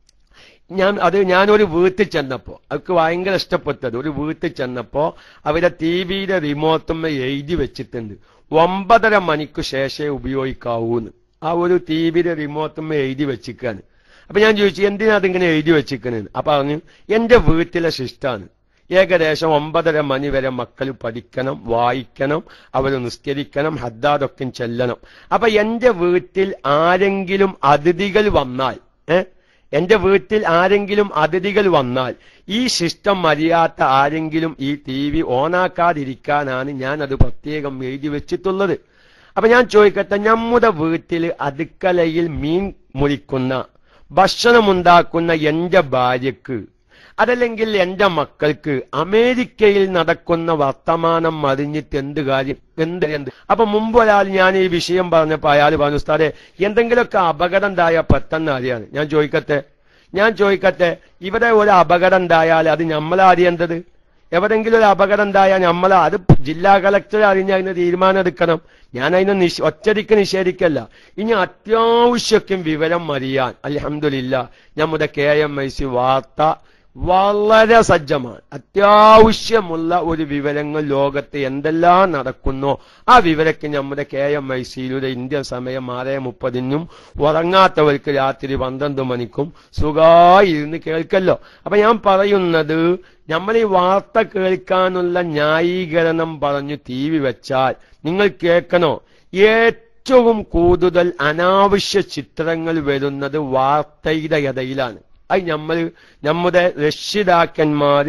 ഞാൻ അത് ഞാനൊരു വീട്ടിൽ ചെന്നപ്പോ അവർക്ക് ഭയങ്കര ഇഷ്ടപ്പെട്ടത് ഒരു വീട്ടിൽ ചെന്നപ്പോ അവരുടെ ടി വിയുടെ റിമോട്ടുമ്മ എഴുതി വെച്ചിട്ടുണ്ട് ഒമ്പതര മണിക്ക് ശേഷമേ ഉപയോഗിക്കാവൂന്ന് ആ ഒരു ടി വിയുടെ റിമോട്ടുമ്മ എഴുതി വെച്ചിക്കാണ് അപ്പൊ ഞാൻ ചോദിച്ചു എന്തിനാ അതിങ്ങനെ എഴുതി വെച്ചിക്കണെന്ന് അപ്പൊ പറഞ്ഞു എന്റെ വീട്ടിലെ ശിഷ്ടാണ് ഏകദേശം ഒമ്പതര മണി വരെ മക്കൾ പഠിക്കണം വായിക്കണം അവർ നിസ്കരിക്കണം ഹദ്ദാദൊക്കെ ചെല്ലണം അപ്പൊ എന്റെ വീട്ടിൽ ആരെങ്കിലും അതിഥികൾ വന്നാൽ ഏ എന്റെ വീട്ടിൽ ആരെങ്കിലും അതിഥികൾ വന്നാൽ ഈ ശിഷ്ടം മരിയാത്ത ആരെങ്കിലും ഈ ടി വി ഓണാക്കാതിരിക്കാനാണ് ഞാൻ അത് പ്രത്യേകം എഴുതി വെച്ചിട്ടുള്ളത് അപ്പൊ ഞാൻ ചോദിക്കട്ടെ നമ്മുടെ വീട്ടിൽ അടുക്കളയിൽ മീൻ മുറിക്കുന്ന ഭക്ഷണമുണ്ടാക്കുന്ന എന്റെ ഭാര്യക്ക് അതല്ലെങ്കിൽ എന്റെ മക്കൾക്ക് അമേരിക്കയിൽ നടക്കുന്ന വർത്തമാനം അറിഞ്ഞിട്ട് എന്ത് കാര്യം എന്ത് എന്ത് അപ്പൊ മുമ്പ് ഒരാൾ ഞാൻ ഈ വിഷയം പറഞ്ഞപ്പോ അയാൾ പറഞ്ഞു ഉസ്താദെ എന്തെങ്കിലുമൊക്കെ അപകടം ഉണ്ടായ പെട്ടെന്ന് അറിയാണ് ഞാൻ ചോദിക്കട്ടെ ഞാൻ ചോദിക്കട്ടെ ഇവിടെ ഒരു അപകടം ഉണ്ടായാൽ അത് നമ്മളെ അറിയേണ്ടത് എവിടെങ്കിലും ഒരു അപകടം ഉണ്ടായാൽ നമ്മൾ അത് ജില്ലാ കളക്ടർ അറിഞ്ഞ് അതിന് തീരുമാനം എടുക്കണം ഞാൻ അതിനെ നിഷ് ഒറ്റടിക്ക് നിഷേധിക്കല്ല ഇനി അത്യാവശ്യം വിവരം അറിയാൻ അലഹമില്ല നമ്മുടെ കെ എം ഐ സി വാർത്ത വളരെ സജ്ജമാണ് അത്യാവശ്യമുള്ള ഒരു വിവരങ്ങൾ ലോകത്ത് എന്തെല്ലാം നടക്കുന്നോ ആ വിവരക്ക് നമ്മുടെ കെ എം ഐ സിയിലൂടെ ഇന്ത്യൻ സമയം ആറ് മുപ്പതിനും ഉറങ്ങാത്തവർക്ക് രാത്രി പന്ത്രണ്ട് മണിക്കും സുഖമായി ഇരുന്ന് കേൾക്കല്ലോ അപ്പൊ ഞാൻ പറയുന്നത് നമ്മൾ ഈ വാർത്ത കേൾക്കാനുള്ള ന്യായീകരണം പറഞ്ഞു ടി വി വെച്ചാൽ നിങ്ങൾ കേൾക്കണോ ഏറ്റവും കൂടുതൽ അനാവശ്യ ചിത്രങ്ങൾ വരുന്നത് വാർത്തയുടെ ഇടയിലാണ് അത് നമ്മൾ നമ്മുടെ രക്ഷിതാക്കന്മാര്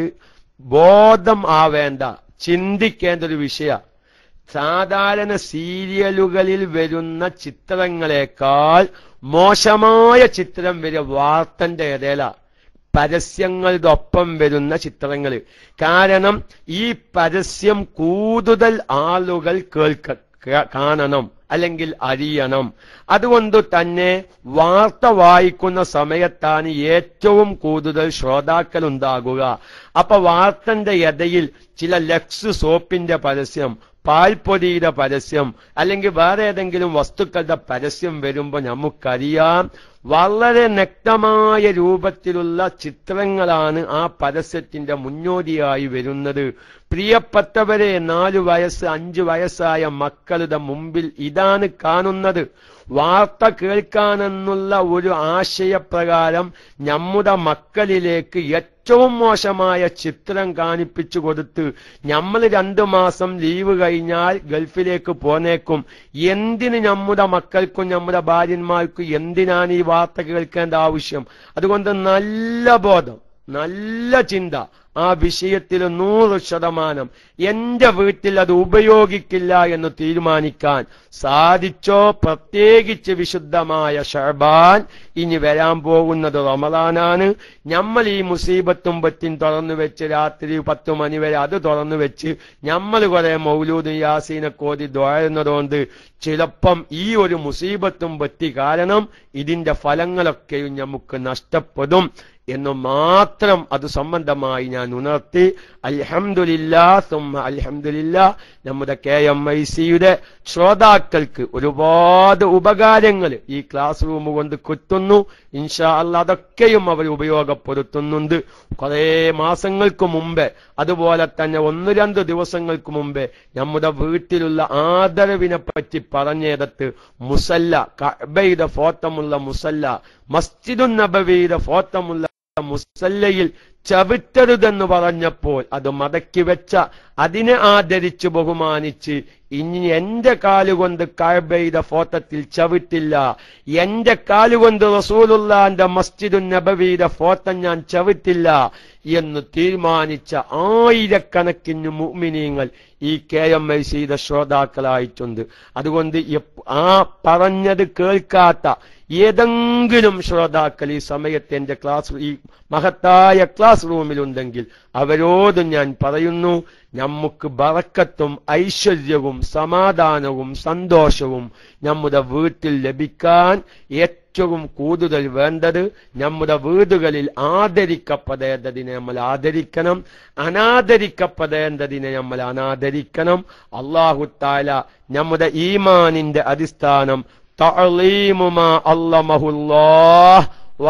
ബോധം ആവേണ്ട ചിന്തിക്കേണ്ട ഒരു വിഷയ സാധാരണ സീരിയലുകളിൽ വരുന്ന ചിത്രങ്ങളെക്കാൾ മോശമായ ചിത്രം വരിക വാർത്തന്റെ ഇടയില പരസ്യങ്ങളുടെ ഒപ്പം വരുന്ന ചിത്രങ്ങൾ കാരണം ഈ പരസ്യം കൂടുതൽ ആളുകൾ കേൾക്ക കാണണം അല്ലെങ്കിൽ അറിയണം അതുകൊണ്ട് തന്നെ വാർത്ത വായിക്കുന്ന സമയത്താണ് ഏറ്റവും കൂടുതൽ ശ്രോതാക്കൾ ഉണ്ടാകുക അപ്പൊ വാർത്തന്റെ ഇടയിൽ ചില ലക്സ് സോപ്പിന്റെ പരസ്യം പാൽപ്പൊടിയുടെ പരസ്യം അല്ലെങ്കിൽ വേറെ ഏതെങ്കിലും വസ്തുക്കളുടെ പരസ്യം വരുമ്പോൾ നമുക്കറിയാം വളരെ നഗ്നമായ രൂപത്തിലുള്ള ചിത്രങ്ങളാണ് ആ പരസ്യത്തിന്റെ മുന്നോടിയായി വരുന്നത് പ്രിയപ്പെട്ടവരെ നാലു വയസ്സ് അഞ്ചു വയസ്സായ മക്കളുടെ മുമ്പിൽ ഇതാണ് കാണുന്നത് വാർത്ത കേൾക്കാനെന്നുള്ള ഒരു ആശയപ്രകാരം നമ്മുടെ മക്കളിലേക്ക് ഏറ്റവും മോശമായ ചിത്രം കാണിപ്പിച്ചു കൊടുത്ത് നമ്മൾ രണ്ടു മാസം ലീവ് കഴിഞ്ഞാൽ ഗൾഫിലേക്ക് പോന്നേക്കും എന്തിന് നമ്മുടെ മക്കൾക്കും നമ്മുടെ ഭാര്യന്മാർക്കും എന്തിനാണ് ഈ വാർത്ത കേൾക്കേണ്ട ആവശ്യം അതുകൊണ്ട് നല്ല ബോധം നല്ല ചിന്ത ആ വിഷയത്തിൽ നൂറ് ശതമാനം എന്റെ വീട്ടിൽ അത് ഉപയോഗിക്കില്ല എന്ന് തീരുമാനിക്കാൻ സാധിച്ചോ പ്രത്യേകിച്ച് വിശുദ്ധമായ ഷർബാൻ ഇനി വരാൻ പോകുന്നത് റമദാനാണ് നമ്മൾ ഈ മുസീബത്തും പറ്റും തുറന്നു വെച്ച് രാത്രി പത്തു മണി വരെ അത് തുറന്നു വെച്ച് നമ്മൾ കുറെ മൗലൂദ് യാസീനെ കോതി ദ്വാരുന്നതുകൊണ്ട് ചിലപ്പം ഈ ഒരു മുസീബത്തും പറ്റി കാരണം ഇതിന്റെ ഫലങ്ങളൊക്കെയും നമുക്ക് നഷ്ടപ്പെടും എന്ന് മാത്രം അത് സംബന്ധമായി ഞാൻ ഉണർത്തി അൽഹംദുലില്ലാ സുമ്മ അൽഹംദുലില്ലാ നമ്മുടെ കെ എം ഐ സിയുടെ ശ്രോതാക്കൾക്ക് ഒരുപാട് ഉപകാരങ്ങൾ ഈ ക്ലാസ് റൂം കൊണ്ട് കിട്ടുന്നു ഇൻഷാ അല്ല അതൊക്കെയും അവർ ഉപയോഗപ്പെടുത്തുന്നുണ്ട് കുറേ മാസങ്ങൾക്ക് മുമ്പേ അതുപോലെ തന്നെ ഒന്ന് രണ്ട് ദിവസങ്ങൾക്ക് മുമ്പേ നമ്മുടെ വീട്ടിലുള്ള ആദരവിനെ പറ്റി പറഞ്ഞിടത്ത് മുസല്ല കബയുടെ ഫോട്ടമുള്ള മുസല്ല മസ്ജിദുൻ നബവിയുടെ ഫോട്ടമുള്ള മുസല്ലയിൽ ചവിട്ടരുതെന്ന് പറഞ്ഞപ്പോൾ അത് മടക്കി വെച്ച അതിനെ ആദരിച്ച് ബഹുമാനിച്ച് ഇനി എന്റെ കാലുകൊണ്ട് കഴബയുടെ ഫോട്ടത്തിൽ ചവിട്ടില്ല എന്റെ കാലുകൊണ്ട് റസൂലുള്ളാന്റെ മസ്ജിദുൻ നബവിയുടെ ഫോട്ടോ ഞാൻ ചവിട്ടില്ല എന്ന് തീരുമാനിച്ച ആയിരക്കണക്കിന് മുഅ്മിനീങ്ങൾ ഈ കെ എം ഐ സിയുടെ ശ്രോതാക്കളായിട്ടുണ്ട് അതുകൊണ്ട് ആ പറഞ്ഞത് കേൾക്കാത്ത ഏതെങ്കിലും ശ്രോതാക്കൾ ഈ സമയത്ത് എന്റെ ക്ലാസ് ഈ മഹത്തായ ക്ലാസ് റൂമിലുണ്ടെങ്കിൽ അവരോട് ഞാൻ പറയുന്നു നമുക്ക് ബറക്കത്തും ഐശ്വര്യവും സമാധാനവും സന്തോഷവും നമ്മുടെ വീട്ടിൽ ലഭിക്കാൻ ഏറ്റവും കൂടുതൽ വേണ്ടത് നമ്മുടെ വീടുകളിൽ ആദരിക്കപ്പെടേണ്ടതിനെ നമ്മൾ ആദരിക്കണം അനാദരിക്കപ്പെടേണ്ടതിനെ നമ്മൾ അനാദരിക്കണം അള്ളാഹുത്താല നമ്മുടെ ഈമാനിന്റെ അടിസ്ഥാനം തഅലീമുമാ അല്ലമഹുല്ലാഹ്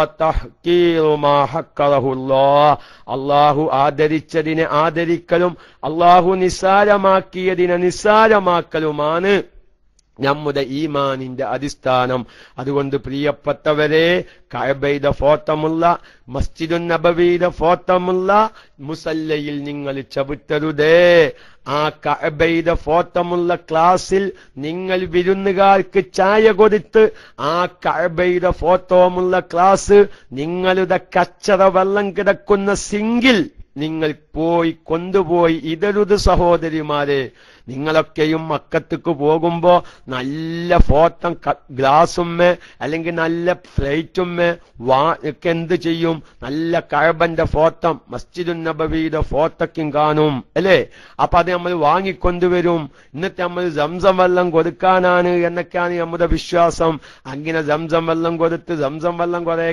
അള്ളാഹു ആദരിച്ചതിനെ ആദരിക്കലും അള്ളാഹു നിസ്സാരമാക്കിയതിനെ നിസ്സാരമാക്കലുമാണ് നമ്മുടെ ഈമാനിന്റെ അടിസ്ഥാനം അതുകൊണ്ട് പ്രിയപ്പെട്ടവരെ കഅബയുടെ ഫോട്ടമുള്ള മസ്ജിദുൻ നബവിയുടെ ഫോട്ടമുള്ള മുസല്ലയിൽ നിങ്ങൾ ചവിട്ടരുതേ ആ കഅബയുടെ ഫോട്ടമുള്ള ക്ലാസ്സിൽ നിങ്ങൾ വിരുന്നുകാർക്ക് ചായ കൊടുത്ത് ആ കഅബയുടെ ഫോട്ടോമുള്ള ക്ലാസ് നിങ്ങളുടെ കച്ചറ വെള്ളം കിടക്കുന്ന സിങ്കിൽ നിങ്ങൾ പോയി കൊണ്ടുപോയി ഇതരുത് സഹോദരിമാരെ നിങ്ങളൊക്കെയും മക്കത്തേക്ക് പോകുമ്പോ നല്ല ഫോട്ടം ഗ്ലാസുമ്മേ അല്ലെങ്കിൽ നല്ല ഫ്ലൈറ്റുമ്മേ വാ ഒക്കെ എന്ത് ചെയ്യും നല്ല കഴബന്റെ ഫോട്ടം മസ്ജിദുൻ നബവിയുടെ ഫോട്ടോക്കും കാണും അല്ലേ അപ്പൊ അത് നമ്മൾ വാങ്ങിക്കൊണ്ടുവരും എന്നിട്ട് നമ്മൾ സംസം വെള്ളം കൊടുക്കാനാണ് എന്നൊക്കെയാണ് നമ്മുടെ വിശ്വാസം അങ്ങനെ സംസം വെള്ളം കൊടുത്ത് സംസം വെള്ളം കുറെ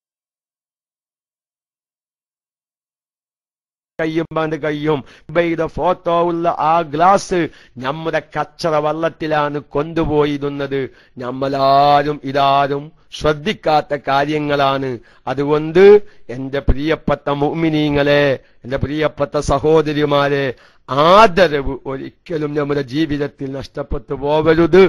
കയ്യും പണ്ട് കയ്യും ഇബയുടെ ഫോട്ടോ ഉള്ള ആ ഗ്ലാസ് നമ്മുടെ കച്ചറ വള്ളത്തിലാണ് കൊണ്ടുപോയിരുന്നത് നമ്മളാരും ഇതാരും ശ്രദ്ധിക്കാത്ത കാര്യങ്ങളാണ് അതുകൊണ്ട് എന്റെ പ്രിയപ്പെട്ട മുഅ്മിനീങ്ങളെ എന്റെ പ്രിയപ്പെട്ട സഹോദരിമാരെ ആദരവ് ഒരിക്കലും നമ്മുടെ ജീവിതത്തിൽ നഷ്ടപ്പെട്ടു പോവരുത്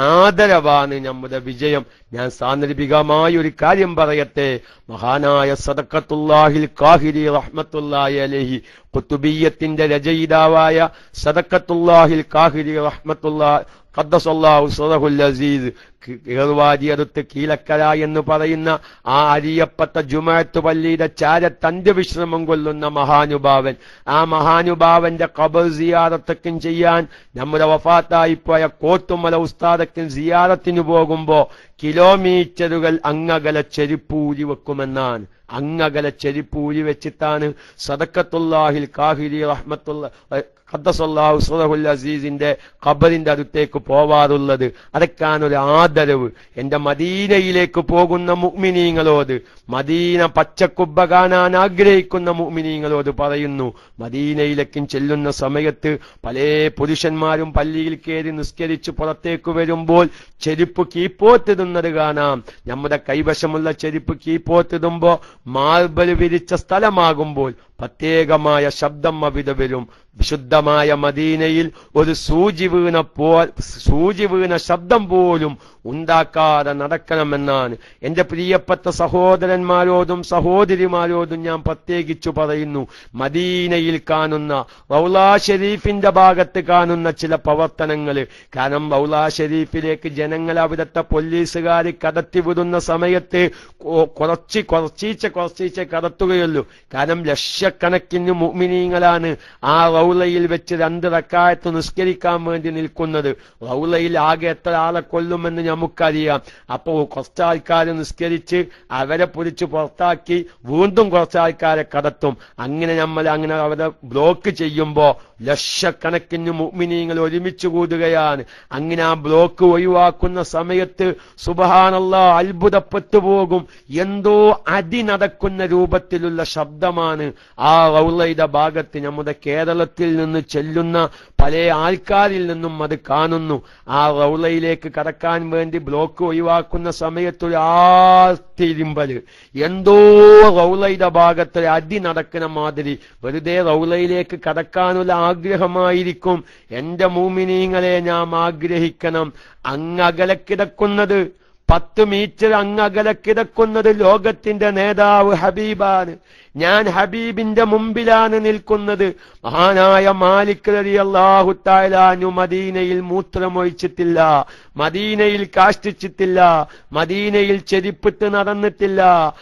ആദരവാണ് നമ്മുടെ വിജയം ഞാൻ സാന്ദർഭികമായ ഒരു കാര്യം പറയട്ടെ മഹാനായ സദക്കത്തുല്ലാഹിൽ കാഹിരി റഹ്മത്തുല്ലാഹി അലഹി കുത്തുബീയത്തിന്റെ രചയിതാവായ സദക്കത്തുല്ലാഹിൽ കാഹിരി റഹ്മത്തുല്ലാ ഖദ്ദസല്ലാഹു സദഹുൽ അസീസ് ഏർവാടി അടുത്ത് കീലക്കര എന്ന് പറയുന്ന ആ അരിയപ്പെട്ട ജുമാഅത്ത് പള്ളിയുടെ ചാരത്തന്റെ വിശ്രമം കൊള്ളുന്ന മഹാനുഭാവൻ ആ മഹാനുഭാവന്റെ ഖബർ സിയാറത്തൊക്കെ ചെയ്യാൻ നമ്മുടെ വഫാത്തായിപ്പോയ കോത്തുമല ഉസ്താദക്കും സിയാറത്തിന് പോകുമ്പോ കിലോമീറ്ററുകൾ അങ്ങകല ചെരുപ്പൂരി വെക്കുമെന്നാണ് അങ്ങകല ചെരുപ്പൂരി വെച്ചിട്ടാണ് സദക്കത്തുല്ലാഹിൽ കാഹിരി റഹ്മത്തുള്ള ഖദ്ദസല്ലാഹു സുറഹുൽ അസീസിന്റെ ഖബറിന്റെ അടുത്തേക്ക് പോവാറുള്ളത് അതൊക്കെയാണ് ഒരു ആദരവ് എന്റെ മദീനയിലേക്ക് പോകുന്ന മുഅ്മിനീങ്ങളോട് മദീന പച്ചക്കുബ്ബ കാണാൻ ആഗ്രഹിക്കുന്ന മുഅ്മിനീങ്ങളോട് പറയുന്നു മദീനയിലേക്കും ചെല്ലുന്ന സമയത്ത് പല പുരുഷന്മാരും പള്ളിയിൽ കയറി നിസ്കരിച്ച് പുറത്തേക്ക് വരുമ്പോൾ ചെരുപ്പ് കീപ്പോത്തിടുന്നത് കാണാം നമ്മുടെ കൈവശമുള്ള ചെരുപ്പ് കീപ്പോത്തിടുമ്പോ മാർബൽ വിരിച്ച സ്ഥലമാകുമ്പോൾ പ്രത്യേകമായ ശബ്ദം അവിത വരും വിശുദ്ധമായ മദീനയിൽ ഒരു സൂചി വീണ പോ സൂചി വീണ ശബ്ദം പോലും ഉണ്ടാക്കാതെ നടക്കണമെന്നാണ് എന്റെ പ്രിയപ്പെട്ട സഹോദരന്മാരോടും സഹോദരിമാരോടും ഞാൻ പ്രത്യേകിച്ചു പറയുന്നു മദീനയിൽ കാണുന്ന റൗലാ ഷെരീഫിന്റെ ഭാഗത്ത് കാണുന്ന ചില പ്രവർത്തനങ്ങൾ കാരണം റൗലാ ഷെരീഫിലേക്ക് ജനങ്ങൾ അവിടുത്തെ പോലീസുകാർ കടത്തിവിടുന്ന സമയത്ത് കുറച്ച് കുറച്ചീച്ച കുറച്ചീച്ച കടത്തുകയുള്ളൂ കാരണം ലക്ഷക്കണക്കിന് മുഅ്മിനീങ്ങളാണ് ആ റൗലയിൽ വെച്ച് രണ്ട് റക്കായത്ത് നിസ്കരിക്കാൻ വേണ്ടി നിൽക്കുന്നത് റൗലയിൽ ആകെ എത്ര ആളെ കൊല്ലുമെന്ന് നമുക്കറിയാം അപ്പോ കുറച്ച് ആൾക്കാർ നിസ്കരിച്ച് അവരെ പൊരിച്ച് പുറത്താക്കി വീണ്ടും കുറച്ച് ആൾക്കാരെ കടത്തും അങ്ങനെ നമ്മൾ അങ്ങനെ അവരെ ബ്ലോക്ക് ചെയ്യുമ്പോ ലക്ഷക്കണക്കിന് മുഅ്മിനീങ്ങൾ ഒരുമിച്ച് കൂടുകയാണ് അങ്ങനെ ആ ബ്ലോക്ക് ഒഴിവാക്കുന്ന സമയത്ത് സുബഹാനല്ല അത്ഭുതപ്പെട്ടു പോകും എന്തോ അടി നടക്കുന്ന രൂപത്തിലുള്ള ശബ്ദമാണ് ആ റൗലയുടെ ഭാഗത്ത് നമ്മുടെ കേരളത്തിൽ നിന്ന് ചെല്ലുന്ന പല ആൾക്കാരിൽ നിന്നും അത് കാണുന്നു ആ റൗലയിലേക്ക് കടക്കാൻ വേണ്ടി ബ്ലോക്ക് ഒഴിവാക്കുന്ന സമയത്ത് ഒരു ആർത്തിരിമ്പല് എന്തോ റൗലയുടെ ഭാഗത്ത് ഒരു അടി നടക്കുന്ന മാതിരി വെറുതെ റൗലയിലേക്ക് കടക്കാനുള്ള ആഗ്രഹമായിരിക്കും എന്റെ മൂമിനീങ്ങളെ ഞാൻ ആഗ്രഹിക്കണം അങ്ങകലെ കിടക്കുന്നത് പത്ത് മീറ്റർ അങ്ങകലെ കിടക്കുന്നത് ലോകത്തിന്റെ നേതാവ് ഹബീബാണ് ഞാൻ ഹബീബിന്റെ മുമ്പിലാണ് നിൽക്കുന്നത് മഹാനായ മാലിക് അലി അള്ളാഹു താലാനു മദീനയിൽ മൂത്രമൊഴിച്ചിട്ടില്ല മദീനയിൽ കാഷ്ടിച്ചിട്ടില്ല മദീനയിൽ ചെരിപ്പിട്ട് നടന്നിട്ടില്ല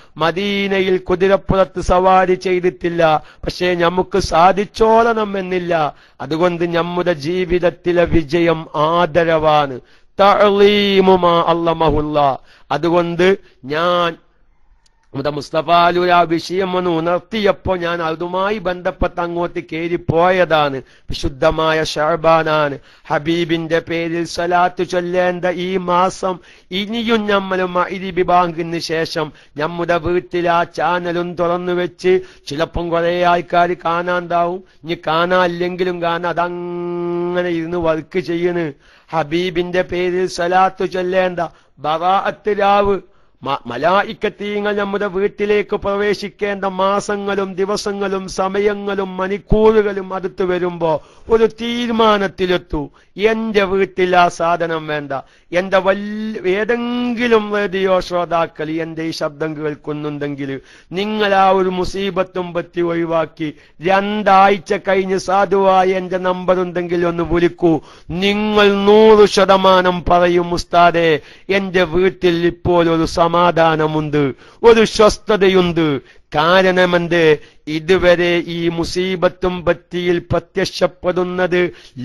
മദീനയിൽ കുതിരപ്പുറത്ത് സവാരി ചെയ്തിട്ടില്ല പക്ഷേ നമുക്ക് സാധിച്ചോളണം എന്നില്ല അതുകൊണ്ട് നമ്മുടെ ജീവിതത്തിലെ വിജയം ആദരവാണ് തഅലീമുമാ അല്ലമഹുല്ല അതുകൊണ്ട് ഞാൻ നമ്മുടെ മുസ്തഫാലൂർ ആ വിഷയം ഒന്ന് ഉണർത്തിയപ്പോ ഞാൻ അതുമായി ബന്ധപ്പെട്ട് അങ്ങോട്ട് കയറിപ്പോയതാണ് വിശുദ്ധമായ ഷഹബാനാണ് ഹബീബിന്റെ പേരിൽ സലാത്ത് ചൊല്ലേണ്ട ഈ മാസം ഇനിയും നമ്മൾ മൈരിബി ബാങ്കിന് ശേഷം നമ്മുടെ വീട്ടിൽ ആ ചാനലും തുറന്നു വെച്ച് ചിലപ്പം കുറെ ആൾക്കാർ കാണാണ്ടാവും ഇനി കാണാനില്ലെങ്കിലും കാണാൻ അതങ്ങനെ ഇരുന്ന് വർക്ക് ചെയ്യണ് ഹബീബിന്റെ പേരിൽ സലാത്ത് ചൊല്ലേണ്ട ബറാഅത്ത് രാവ് മലായിക്കത്തീങ്ങൾ നമ്മുടെ വീട്ടിലേക്ക് പ്രവേശിക്കേണ്ട മാസങ്ങളും ദിവസങ്ങളും സമയങ്ങളും മണിക്കൂറുകളും അടുത്ത് വരുമ്പോ ഒരു തീരുമാനത്തിലെത്തു എന്റെ വീട്ടിൽ ആ സാധനം വേണ്ട എന്റെ വല്ല ഏതെങ്കിലും റേഡിയോ ശ്രോതാക്കൾ എന്റെ ഈ ശബ്ദം കേൾക്കുന്നുണ്ടെങ്കിൽ നിങ്ങൾ ആ ഒരു മുസീബത്തും പറ്റി ഒഴിവാക്കി രണ്ടാഴ്ച കഴിഞ്ഞ് സാധുവായ എന്റെ നമ്പർ ഉണ്ടെങ്കിൽ ഒന്ന് വിളിക്കൂ നിങ്ങൾ നൂറ് ശതമാനം പറയും ഉസ്താദെ എന്റെ വീട്ടിൽ ഇപ്പോൾ ഒരു സമാധാനമുണ്ട് ഒരു സ്വസ്ഥതയുണ്ട് കാരണമെന്ത് ഇതുവരെ ഈ മുസീബത്തും പറ്റിയിൽ പ്രത്യക്ഷപ്പെടുന്നത്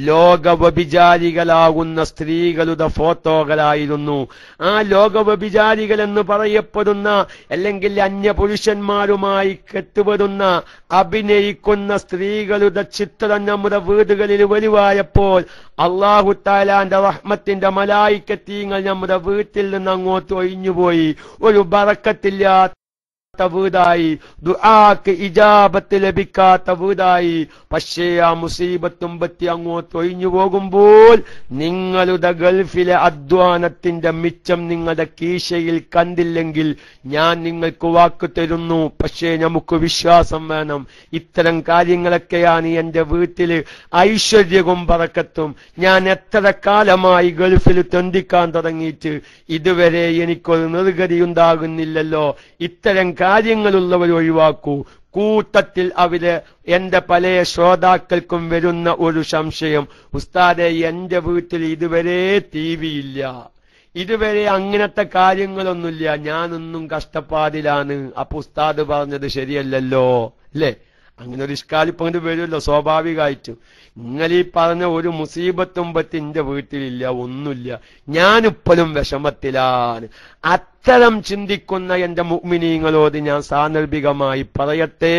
ലോകവഭിചാരികളാകുന്ന സ്ത്രീകളുടെ ഫോട്ടോകളായിരുന്നു ആ ലോകവഭിചാരികൾ എന്ന് പറയപ്പെടുന്ന അല്ലെങ്കിൽ അന്യപുരുഷന്മാരുമായി കെട്ടുവരുന്ന അഭിനയിക്കുന്ന സ്ത്രീകളുടെ ചിത്രം നമ്മുടെ വീടുകളിൽ വരുവായപ്പോൾ അള്ളാഹു താലാന്റെ റഹ്മത്തിന്റെ മലായിക്കത്തീങ്ങൾ നമ്മുടെ വീട്ടിൽ നിന്ന് അങ്ങോട്ട് ഒഴിഞ്ഞുപോയി ഒരു ബറക്കത്തില്ലാത്ത വീടായി ദുആക്ക് ഇജാബത്ത് ലഭിക്കാത്ത വീടായി പക്ഷേ ആ മുസീബത്തും പറ്റി അങ്ങോട്ട് ഒഴിഞ്ഞു പോകുമ്പോൾ നിങ്ങളുടെ ഗൾഫിലെ അധ്വാനത്തിന്റെ മിച്ചം നിങ്ങളുടെ കീശയിൽ കണ്ടില്ലെങ്കിൽ ഞാൻ നിങ്ങൾക്ക് വാക്ക് തരുന്നു പക്ഷേ നമുക്ക് വിശ്വാസം വേണം ഇത്തരം കാര്യങ്ങളൊക്കെയാണ് എന്റെ വീട്ടില് ഐശ്വര്യവും പറക്കത്തും ഞാൻ എത്ര കാലമായി ഗൾഫിൽ തെണ്ടിക്കാൻ തുടങ്ങിയിട്ട് ഇതുവരെ എനിക്കൊരു നിർഗതി ഉണ്ടാകുന്നില്ലല്ലോ ഇത്തരം കാര്യങ്ങളുള്ളവർ ഒഴിവാക്കൂ കൂട്ടത്തിൽ അവര് എന്റെ പല ശ്രോതാക്കൾക്കും വരുന്ന ഒരു സംശയം ഉസ്താദെ എന്റെ വീട്ടിൽ ഇതുവരെ ടി വി ഇല്ല ഇതുവരെ അങ്ങനത്തെ കാര്യങ്ങളൊന്നുമില്ല ഞാനൊന്നും കഷ്ടപ്പാടിലാണ് അപ്പൊ ഉസ്താദ് പറഞ്ഞത് ശരിയല്ലല്ലോ അല്ലേ അങ്ങനെ ഒരു ഇഷ്കാലിപ്പം കൊണ്ട് വരുമല്ലോ സ്വാഭാവികമായിട്ടും നിങ്ങൾ ഈ പറഞ്ഞ ഒരു മുസീബത്തും പറ്റി എന്റെ വീട്ടിലില്ല ഒന്നുമില്ല ഞാനിപ്പോഴും വിഷമത്തിലാണ് അത്തരം ചിന്തിക്കുന്ന എന്റെ മുഗ്മിനീങ്ങളോട് ഞാൻ സാന്ദർഭികമായി പറയട്ടെ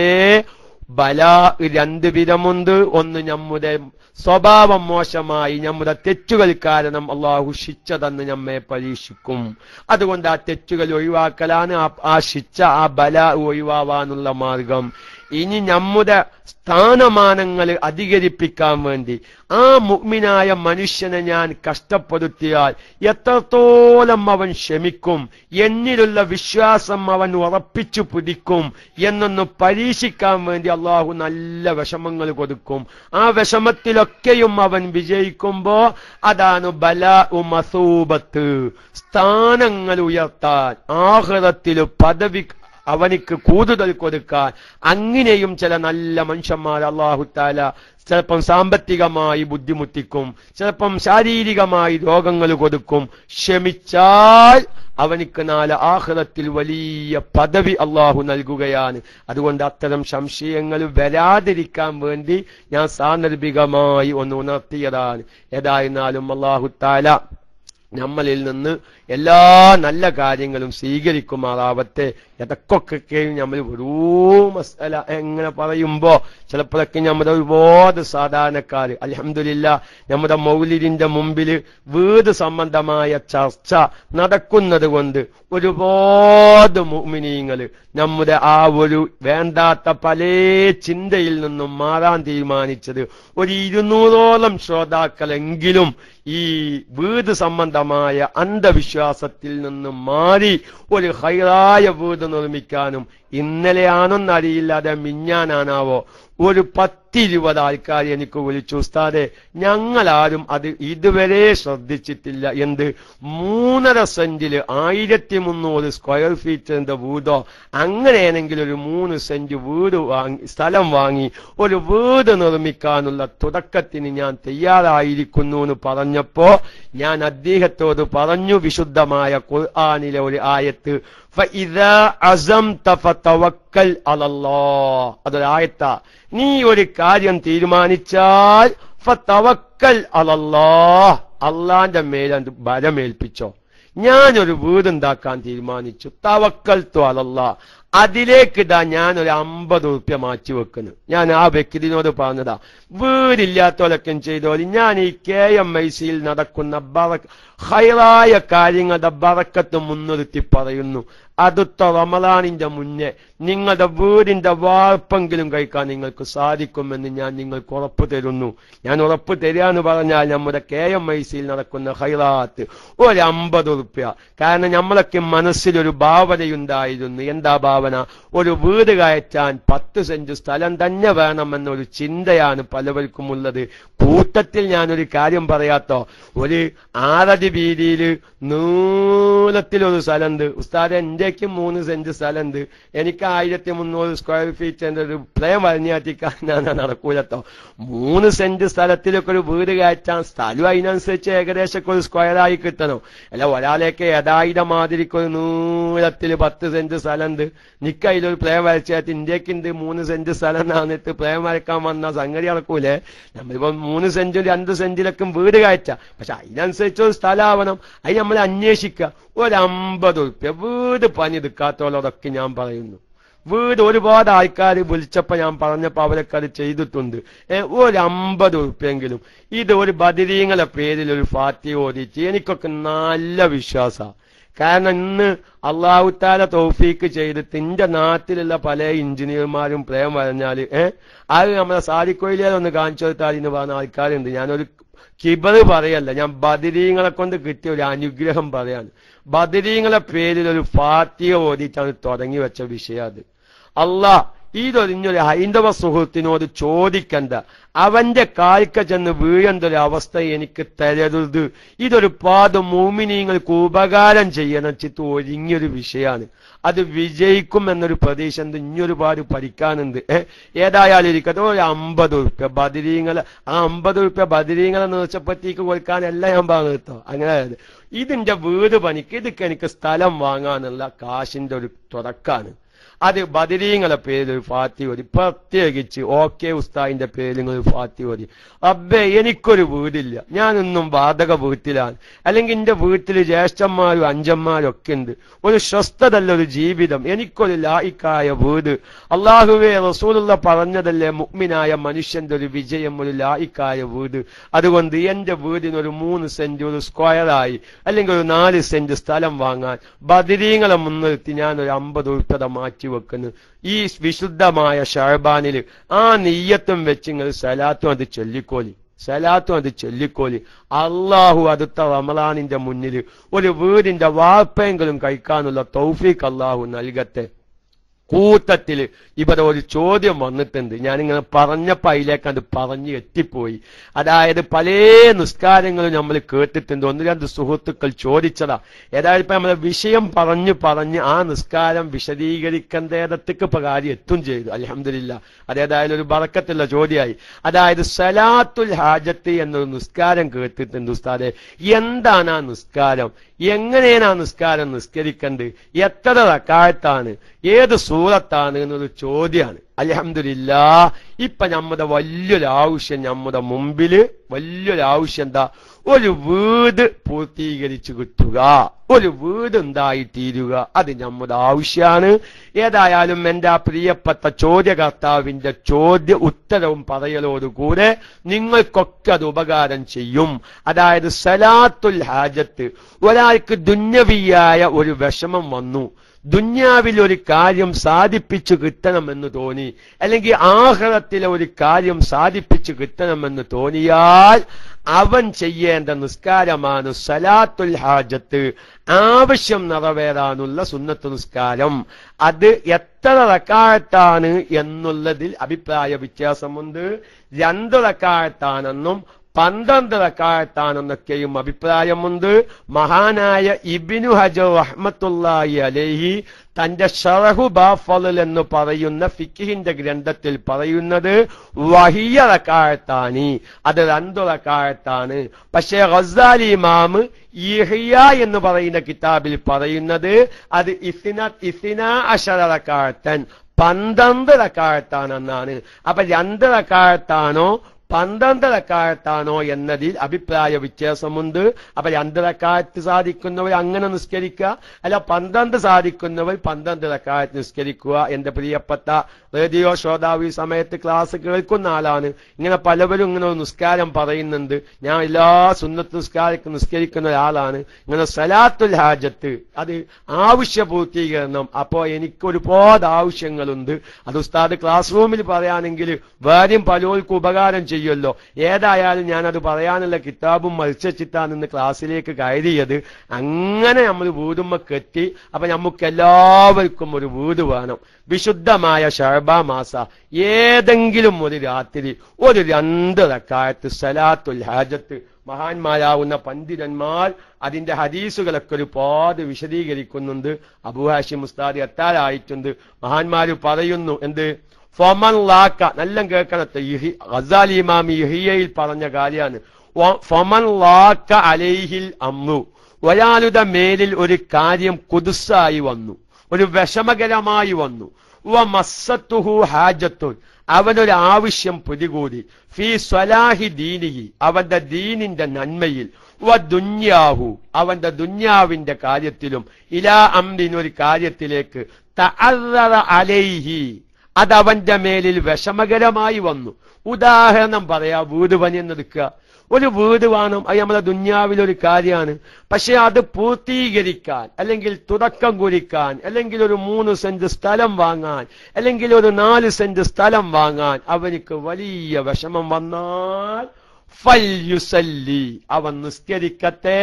ബല രണ്ട് വിധമുണ്ട് ഒന്ന് നമ്മുടെ സ്വഭാവം മോശമായി നമ്മുടെ തെറ്റുകൾ കാരണം അള്ളാഹു ശിക്ഷ തന്ന് നമ്മെ പരീക്ഷിക്കും അതുകൊണ്ട് ആ തെറ്റുകൾ ഒഴിവാക്കലാണ് ആ- ആ ശിക്ഷ ആ ബല ഒഴിവാവാനുള്ള മാർഗം ഇനി നമ്മുടെ സ്ഥാനമാനങ്ങൾ അധികരിപ്പിക്കാൻ വേണ്ടി ആ മുഗ്മിനായ മനുഷ്യനെ ഞാൻ കഷ്ടപ്പെടുത്തിയാൽ എത്രത്തോളം അവൻ ക്ഷമിക്കും എന്നിലുള്ള വിശ്വാസം അവൻ ഉറപ്പിച്ചു പുതിക്കും എന്നൊന്ന് പരീക്ഷിക്കാൻ വേണ്ടി അള്ളാഹു നല്ല വിഷമങ്ങൾ കൊടുക്കും ആ വിഷമത്തിലൊക്കെയും അവൻ വിജയിക്കുമ്പോ അതാണ് ബല മസൂബത്ത് സ്ഥാനങ്ങൾ ഉയർത്താൻ ആഹ്റത്തില് പദവി അവനിക്ക് കൂടുതൽ കൊടുക്കാൻ അങ്ങനെയും ചില നല്ല മനുഷ്യന്മാർ അള്ളാഹുത്താല ചിലപ്പം സാമ്പത്തികമായി ബുദ്ധിമുട്ടിക്കും ചിലപ്പം ശാരീരികമായി രോഗങ്ങൾ കൊടുക്കും ക്ഷമിച്ചാൽ അവനിക്ക് നാല് ആഹ്റത്തിൽ വലിയ പദവി അള്ളാഹു നൽകുകയാണ് അതുകൊണ്ട് അത്തരം സംശയങ്ങൾ വരാതിരിക്കാൻ വേണ്ടി ഞാൻ സാന്ദർഭികമായി ഒന്ന് ഉണർത്തിയതാണ് ഏതായിരുന്നാലും അള്ളാഹു താല നമ്മളിൽ നിന്ന് എല്ലാ നല്ല കാര്യങ്ങളും സ്വീകരിക്കുമാറാവട്ടെ എതൊക്കൊക്കെയും നമ്മൾ ഒരു മസല എങ്ങനെ പറയുമ്പോ ചിലപ്പോഴൊക്കെ നമ്മുടെ ഒരുപാട് സാധാരണക്കാര് അലഹമില്ല നമ്മുടെ മൗലിദിന്റെ മുമ്പിൽ വീട് സംബന്ധമായ ചർച്ച നടക്കുന്നത് കൊണ്ട് ഒരുപാട് മുഅ്മിനീങ്ങള് നമ്മുടെ ആ ഒരു വേണ്ടാത്ത പല ചിന്തയിൽ നിന്നും മാറാൻ തീരുമാനിച്ചത് ഒരു ഇരുന്നൂറോളം ശ്രോതാക്കളെങ്കിലും ഈ വീട് സംബന്ധമായ അന്ധവിശ്വാസത്തിൽ നിന്നും മാറി ഒരു ഹൈറായ വീട് നിർമ്മിക്കാനും ഇന്നലെയാണെന്നറിയില്ല അത് മിഞ്ഞാനാണാവോ ഒരു പത്തിരുപത് ആൾക്കാർ എനിക്ക് വിളിച്ചു ഉസ്താദെ ഞങ്ങളാരും അത് ഇതുവരെ ശ്രദ്ധിച്ചിട്ടില്ല എന്ത് മൂന്നര സെന്റില് ആയിരത്തി മുന്നൂറ് സ്ക്വയർ ഫീറ്റിന്റെ വീടോ അങ്ങനെയാണെങ്കിൽ ഒരു മൂന്ന് സെന്റ് വീട് വാങ്ങി സ്ഥലം വാങ്ങി ഒരു വീട് നിർമ്മിക്കാനുള്ള തുടക്കത്തിന് ഞാൻ തയ്യാറായിരിക്കുന്നു എന്ന് പറഞ്ഞപ്പോ ഞാൻ അദ്ദേഹത്തോട് പറഞ്ഞു വിശുദ്ധമായ ഖുർആാനിലെ ഒരു ആയത്ത് فَإِذَا عَزَمْتَ فَتَوَكَّلْ عَلَى اللَّهِ അതൊരായത്താ നീ ഒരു കാര്യം തീരുമാനിച്ചാൽ ഫതവക്കൽ അലല്ലാഹ് അള്ളാന്റെ മേലെ ബലമേൽപ്പിച്ചോ ഞാനൊരു വീടുണ്ടാക്കാൻ തീരുമാനിച്ചു തവക്കൽ തു അലല്ലാ അതിലേക്ക് ഇതാ ഞാൻ ഒരു അമ്പത് ഉറുപ്യ മാറ്റി വെക്കുന്നു ഞാൻ ആ വ്യക്തിനോട് പറഞ്ഞതാ വീടില്ലാത്തോലൊക്കെ ചെയ്തോളി ഞാൻ ഈ കെ എം ഐ സിയിൽ നടക്കുന്ന ബറ ഹൈറായ കാര്യങ്ങളുടെ ബറക്കത്ത് മുൻനിർത്തി പറയുന്നു അടുത്ത റമലാനിന്റെ മുന്നേ നിങ്ങളുടെ വീടിന്റെ വാർപ്പെങ്കിലും കഴിക്കാൻ നിങ്ങൾക്ക് സാധിക്കുമെന്ന് ഞാൻ നിങ്ങൾക്ക് ഉറപ്പ് തരുന്നു ഞാൻ ഉറപ്പ് തരികയെന്ന് പറഞ്ഞാൽ നമ്മുടെ കെ എം ഐ സിയിൽ നടക്കുന്ന ഹൈറാത്ത് ഒരു അമ്പത് ഉറുപ്യ കാരണം നമ്മളൊക്കെ മനസ്സിലൊരു ഭാവനയുണ്ടായിരുന്നു എന്താ ഭാവന ഒരു വീട് കയറ്റാൻ പത്ത് സെന്റ് സ്ഥലം തന്നെ വേണമെന്നൊരു ചിന്തയാണ് പലവർക്കും ഉള്ളത് കൂട്ടത്തിൽ ഞാനൊരു കാര്യം പറയാത്തോ ഒരു ആറടി വീതിയിൽ നീളത്തിലൊരു സ്ഥലമുണ്ട് ഉസ്താദ് എന്റെ എനിക്ക് മൂന്ന് സെന്റ് സ്ഥലമുണ്ട് എനിക്ക് ആയിരത്തി മുന്നൂറ് സ്ക്വയർ ഫീറ്റ് ഒരു പ്രയം വരഞ്ഞാറ്റിക്കാൻ ഞാൻ നടക്കൂലട്ടോ മൂന്ന് സെന്റ് സ്ഥലത്തിലൊക്കെ ഒരു വീട് കയറ്റാൻ സ്ഥലം അതിനനുസരിച്ച് ഏകദേശം ഒരു സ്ക്വയറായി കിട്ടണം അല്ല ഒരാളെയൊക്കെ യഥായിട മാതിരിക്ക് ഒരു നീളത്തിൽ പത്ത് സെന്റ് സ്ഥലമുണ്ട് നിക്ക് അതിലൊരു പ്രയം വരച്ചാൽ ഇന്ത്യക്കുണ്ട് മൂന്ന് സെന്റ് സ്ഥലം എന്നിട്ട് പ്രയം വരക്കാൻ വന്ന സംഗതി നടക്കൂലേ നമ്മളിപ്പോ മൂന്ന് സെന്റും രണ്ട് സെന്റിലൊക്കെ വീട് കയറ്റാം പക്ഷെ അതിനനുസരിച്ച് ഒരു സ്ഥലമാവണം അത് നമ്മൾ അന്വേഷിക്കുക ഒരു അമ്പത് ഉറുപ്പ്യ വീട് പണിയെടുക്കാത്തോളതൊക്കെ ഞാൻ പറയുന്നു വീട് ഒരുപാട് ആൾക്കാർ വിളിച്ചപ്പോ ഞാൻ പറഞ്ഞപ്പോ അവരൊക്കെ അത് ചെയ്തിട്ടുണ്ട് ഏ, ഒരു അമ്പത് ഉറുപ്പ്യെങ്കിലും ഇത് ഒരു ബദിരീങ്ങളെ പേരിൽ ഒരു ഫാത്തി ഓടിച്ച് എനിക്കൊക്കെ നല്ല വിശ്വാസമാണ് കാരണം ഇന്ന് അള്ളാഹുത്താല തൗഫീക്ക് ചെയ്തിട്ട് ഇന്റെ നാട്ടിലുള്ള പല എഞ്ചിനീയർമാരും പ്രേം പറഞ്ഞാല് ഏഹ് അത് നമ്മളെ സാരിക്കൊയിലൊന്ന് കാണിച്ചു കൊടുത്താൽ എന്ന് പറഞ്ഞ ആൾക്കാരുണ്ട് ഞാനൊരു കിബറ് പറയല്ല ഞാൻ ബദിരീങ്ങളെ കൊണ്ട് കിട്ടിയ ഒരു അനുഗ്രഹം പറയാണ് ബദിരീങ്ങളെ പേരിൽ ഒരു ഫാത്തിയ ഓടിയിട്ടാണ് തുടങ്ങി വെച്ച വിഷയം അത് അള്ളാ ഇതൊരിഞ്ഞൊരു ഹൈന്ദവ സുഹൃത്തിനോട് ചോദിക്കണ്ട അവന്റെ കാൽക്ക ചെന്ന് വീഴേണ്ട ഒരു അവസ്ഥ എനിക്ക് തരരുത് ഇതൊരു പാത മൂമിനീങ്ങൾക്ക് ഉപകാരം ചെയ്യണം ചിത്ത് ഒരുങ്ങിയൊരു വിഷയമാണ് അത് വിജയിക്കും എന്നൊരു പ്രതീക്ഷ ഉണ്ട് ഇനിയൊരുപാട് പഠിക്കാനുണ്ട് ഏഹ് ഏതായാലും ഇരിക്കട്ടെ ഒരു അമ്പത് ഉറുപ്പ്യ ബദിരീങ്ങളെ ആ അമ്പത് ഉറുപ്പ്യ ബദിരീങ്ങളെ നേർച്ചപ്പത്തേക്ക് കൊടുക്കാനല്ല ഞാൻ പറഞ്ഞു കേട്ടോ അങ്ങനെ ആയത്. ഇതിന്റെ വീട് പണിക്ക് ഇതൊക്കെ എനിക്ക് സ്ഥലം വാങ്ങാനുള്ള കാശിന്റെ ഒരു തുടക്കാണ് അത് ബദിരീങ്ങളെ പേരിൽ ഒരു ഫാത്തി ഓതി പ്രത്യേകിച്ച് ഓക്കെ ഉസ്താദിന്റെ പേരിൽ നിങ്ങൾ ഒരു ഫാത്തി ഓതി അബ്ബേ എനിക്കൊരു വീടില്ല ഞാനൊന്നും വാതക വീട്ടിലാണ് അല്ലെങ്കിൽ എന്റെ വീട്ടിൽ ജ്യേഷ്ഠന്മാരും അഞ്ചന്മാരും ഒക്കെ ഉണ്ട് ഒരു സ്വസ്ഥതല്ല ഒരു ജീവിതം എനിക്കൊരു ലായിക്കായ വീട് അള്ളാഹുവെ റസൂലുള്ള പറഞ്ഞതല്ലേ മുഗ്മിനായ മനുഷ്യന്റെ ഒരു വിജയം ഒരു ലായിക്കായ വീട് അതുകൊണ്ട് എന്റെ വീടിന് ഒരു മൂന്ന് സെന്റ് ഒരു സ്ക്വയറായി അല്ലെങ്കിൽ ഒരു നാല് സെന്റ് സ്ഥലം വാങ്ങാൻ ബദിരീങ്ങളെ മുൻനിർത്തി ഞാൻ ഒരു അമ്പത് ഉൾപ്പെടെ മാറ്റി വെക്കുന്നു ഈ വിശുദ്ധമായ ഷഹബാനിൽ ആ നെയ്യത്തും വെച്ച് നിങ്ങൾ സലാത്തും അത് ചൊല്ലിക്കോലി സലാത്തും അത് ചൊല്ലിക്കോലി അള്ളാഹു അടുത്ത റമലാനിന്റെ മുന്നിൽ ഒരു വീടിന്റെ വാർപ്പെങ്കിലും കഴിക്കാനുള്ള തൗഫീഖ് അള്ളാഹു നൽകട്ടെ കൂട്ടത്തിൽ ഇവിടെ ഒരു ചോദ്യം വന്നിട്ടുണ്ട് ഞാനിങ്ങനെ പറഞ്ഞപ്പോ അതിലേക്ക് അത് പറഞ്ഞ് എത്തിപ്പോയി അതായത് പല നിസ്കാരങ്ങളും നമ്മൾ കേട്ടിട്ടുണ്ട് ഒന്ന് രണ്ട് സുഹൃത്തുക്കൾ ചോദിച്ചതാ ഏതായാലും ഇപ്പൊ നമ്മളെ വിഷയം പറഞ്ഞു പറഞ്ഞ് ആ നിസ്കാരം വിശദീകരിക്കേണ്ടതൊക്കെ കാര്യം എത്തും ചെയ്തു അലഹമില്ല അതേതായാലും ഒരു ബറക്കത്തുള്ള ചോദ്യമായി അതായത് സലാത്തുൽ ഹാജത്ത് എന്നൊരു നിസ്കാരം കേട്ടിട്ടുണ്ട് ഉസ്താദെ എന്താണ് ആ നിസ്കാരം എങ്ങനെയാണ് ആ നിസ്കാരം നിസ്കരിക്കേണ്ടത് എത്ര റക്കായത്താണ് ഏത് സൂറത്താണ് എന്നൊരു ചോദ്യമാണ് അലഹമില്ല ഇപ്പൊ നമ്മുടെ വലിയൊരു ആവശ്യം നമ്മുടെ മുമ്പില് വലിയൊരു ആവശ്യം എന്താ ഒരു വീട് പൂർത്തീകരിച്ചു കിട്ടുക ഒരു വീട് ഉണ്ടായിത്തീരുക അത് നമ്മുടെ ആവശ്യമാണ് ഏതായാലും എന്റെ ആ പ്രിയപ്പെട്ട ചോദ്യകർത്താവിന്റെ ചോദ്യ ഉത്തരവും പറയലോടുകൂടെ നിങ്ങൾക്കൊക്കെ അത് ഉപകാരം ചെയ്യും അതായത് സലാത്തുൽ ഹാജത്ത് ഒരാൾക്ക് ദുന്യവിയായ ഒരു വിഷമം വന്നു ദുന്യാവിൽ ഒരു കാര്യം സാധിപ്പിച്ചു കിട്ടണമെന്ന് തോന്നി അല്ലെങ്കിൽ ആഹ്റത്തിലെ ഒരു കാര്യം സാധിപ്പിച്ചു കിട്ടണമെന്ന് തോന്നിയാൽ അവൻ ചെയ്യേണ്ട നിസ്കാരമാണ് സലാത്തുൽ ഹാജത്ത് ആവശ്യം നിറവേറാനുള്ള സുന്നത്ത് നിസ്കാരം അത് എത്ര റക്കായത്താണ് എന്നുള്ളതിൽ അഭിപ്രായ വ്യത്യാസമുണ്ട് രണ്ട് റക്കായത്താണെന്നും പന്ത്രണ്ട് റക്കായത്താണെന്നൊക്കെയും അഭിപ്രായമുണ്ട് മഹാനായ ഇബിനു ഹജർ റഹ്മത്തുള്ളാഹി അലൈഹി തന്റെ ഷറഹു ബാഫൽ എന്ന് പറയുന്ന ഫിക്കിഹിന്റെ ഗ്രന്ഥത്തിൽ പറയുന്നത് വഹിയ റക്കായത്താനി അത് രണ്ടു റക്കായത്താണ് പക്ഷേ റസാലി ഇമാമ് ഇഹിയ എന്ന് പറയുന്ന കിതാബിൽ പറയുന്നത് അത് ഇസിന ഇസിന അഷറ റക്കായത്തൻ പന്ത്രണ്ട് റക്കായത്താണെന്നാണ് അപ്പൊ രണ്ട് റക്കായത്താണോ പന്ത്രണ്ട് റക്കായത്താണോ എന്നതിൽ അഭിപ്രായ വ്യത്യാസമുണ്ട് അപ്പൊ രണ്ട് റക്കായത്ത് സാധിക്കുന്നവർ അങ്ങനെ നിസ്കരിക്കുക അല്ല പന്ത്രണ്ട് സാധിക്കുന്നവർ പന്ത്രണ്ട് റക്കായത്ത് നിസ്കരിക്കുക എന്റെ പ്രിയപ്പെട്ട റേഡിയോ ശ്രോതാവ് ഈ സമയത്ത് ക്ലാസ് കേൾക്കുന്ന ആളാണ് ഇങ്ങനെ പലവരും ഇങ്ങനെ ഒരു നിസ്കാരം പറയുന്നുണ്ട് ഞാൻ എല്ലാ സുന്നത്ത് നിസ്കാരക്കും നിസ്കരിക്കുന്ന ഒരാളാണ് ഇങ്ങനെ സലാത്തുൽ ഹാജത്ത് അത് ആവശ്യ പൂർത്തീകരണം അപ്പോ എനിക്ക് ഒരുപാട് ആവശ്യങ്ങളുണ്ട് അത് ഉസ്താദ് ക്ലാസ് റൂമിൽ പറയുകയാണെങ്കിൽ വേറെയും പലർക്കും ഉപകാരം ചെയ്യുമല്ലോ ഏതായാലും ഞാനത് പറയാനുള്ള കിതാബും മത്സ്യച്ചിട്ടാണ് ഇന്ന് ക്ലാസ്സിലേക്ക് കയറിയത് അങ്ങനെ നമ്മൾ വീടുമ്മ കെട്ടി അപ്പൊ നമുക്ക് എല്ലാവർക്കും ഒരു വീട് വേണം വിശുദ്ധമായ ഷർബ മാസ ഏതെങ്കിലും ഒരു രാത്രി ഒരു രണ്ട് റക്കായത്ത് സലാത്തുൽ ഹാജത്ത് മഹാന്മാരാവുന്ന പണ്ഡിതന്മാർ അതിന്റെ ഹദീസുകളൊക്കെ ഒരുപാട് വിശദീകരിക്കുന്നുണ്ട് അബുഹാഷി മുസ്താദി എത്താറായിട്ടുണ്ട് മഹാന്മാര് പറയുന്നു എന്ത് ഫൊമൻ ലാക്ക നല്ല കേൾക്കണത്തെ ഗസാലി ഇമാമി ഇഹിയയിൽ പറഞ്ഞ കാര്യമാണ് ഫൊമൻ ലാക്ക അലൈഹിൽ അമ്മു ഒരാളുടെ മേലിൽ ഒരു കാര്യം കുതുസായി വന്നു ഒരു വിഷമകരമായി വന്നു വ മസ്സത്തുഹു ഹാജത്തുൻ അവനൊരു ആവശ്യം പിടികൂടി ഫി സ്വലാഹി ദീനിഹി അവന്റെ ദീനിന്റെ നന്മയിൽ വ ദുന്യാഹു അവന്റെ ദുന്യാവിന്റെ കാര്യത്തിലും ഇലാ അമ്രിൻ ഒരു കാര്യത്തിലേക്ക് തഅററ അലൈഹി അതവന്റെ മേലിൽ വിഷമകരമായി വന്നു ഉദാഹരണം പറയാ വീട് പണിയെന്നെടുക്കുക ഒരു വീട് വേണം അത് നമ്മുടെ ദുന്യാവിൽ ഒരു കാര്യമാണ് പക്ഷെ അത് പൂർത്തീകരിക്കാൻ അല്ലെങ്കിൽ തുടക്കം കുറിക്കാൻ അല്ലെങ്കിൽ ഒരു മൂന്ന് സെന്റ് സ്ഥലം വാങ്ങാൻ അല്ലെങ്കിൽ ഒരു നാല് സെന്റ് സ്ഥലം വാങ്ങാൻ അവനിക്ക് വലിയ വിഷമം വന്നാൽ ഫൽയുസല്ലി അവൻ നിസ്കരിക്കട്ടെ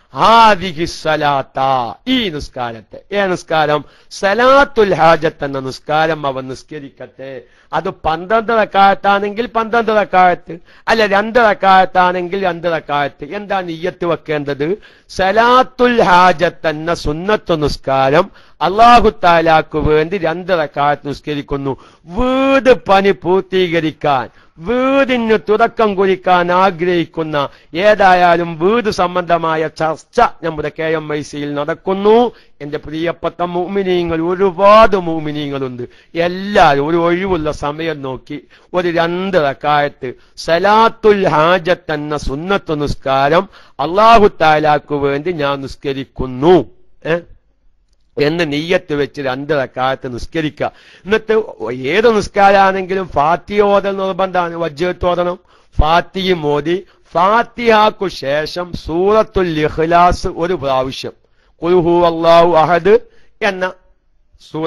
ഹാദിഹി സലാത്ത ഈ നിസ്കാരത്തെ ഏ നിസ്കാരം സലാത്തുൽ ഹാജത്ത് എന്ന നിസ്കാരം അവൻ നിസ്കരിക്കട്ടെ അത് പന്ത്രണ്ട് റക്കായത്താണെങ്കിൽ പന്ത്രണ്ട് റക്കായത്ത് അല്ല രണ്ട് റക്കായത്താണെങ്കിൽ രണ്ട് റക്കായത്ത് എന്താ നീയത്ത് വെക്കേണ്ടത് സലാത്തുൽ ഹാജത്ത് എന്ന സുന്നത്ത് നിസ്കാരം അള്ളാഹു താലാക്കു വേണ്ടി രണ്ട് റക്കായത്ത് നിസ്കരിക്കുന്നു വീട് പണി പൂർത്തീകരിക്കാൻ വീടിന് തുടക്കം കുറിക്കാൻ ആഗ്രഹിക്കുന്ന ഏതായാലും വീട് സംബന്ധമായ ചർച്ച നമ്മുടെ കെ എം ഐ സിയിൽ നടക്കുന്നു എന്റെ പ്രിയപ്പെട്ട മൂമിനീങ്ങൾ ഒരുപാട് മൂമിനീങ്ങളുണ്ട് എല്ലാവരും ഒരു ഒഴിവുള്ള സമയം നോക്കി ഒരു രണ്ട് റക്കായത്ത് സലാത്തുൽ ഹാജത്ത് എന്ന സുന്നത്ത് നിസ്കാരം അള്ളാഹു താലാക്കു വേണ്ടി ഞാൻ നിസ്കരിക്കുന്നു ഏഹ് എന്ന് നെയ്യത്ത് വെച്ച് രണ്ട് റക്കാലത്ത് നിസ്കരിക്കുക എന്നിട്ട് ഏത് നിസ്കാരാണെങ്കിലും ഫാത്തിയ ഓതൽ നിർബന്ധമാണ് വജ്ജത്ത് ഓതണം ഫാത്തിയും മോദി ഫാത്തിഹാക്കു ശേഷം സൂറത്തുൽ ഇഖ്ലാസ് ഒരു പ്രാവശ്യം കുൽഹു അള്ളാഹു അഹദ് എന്ന സൂറ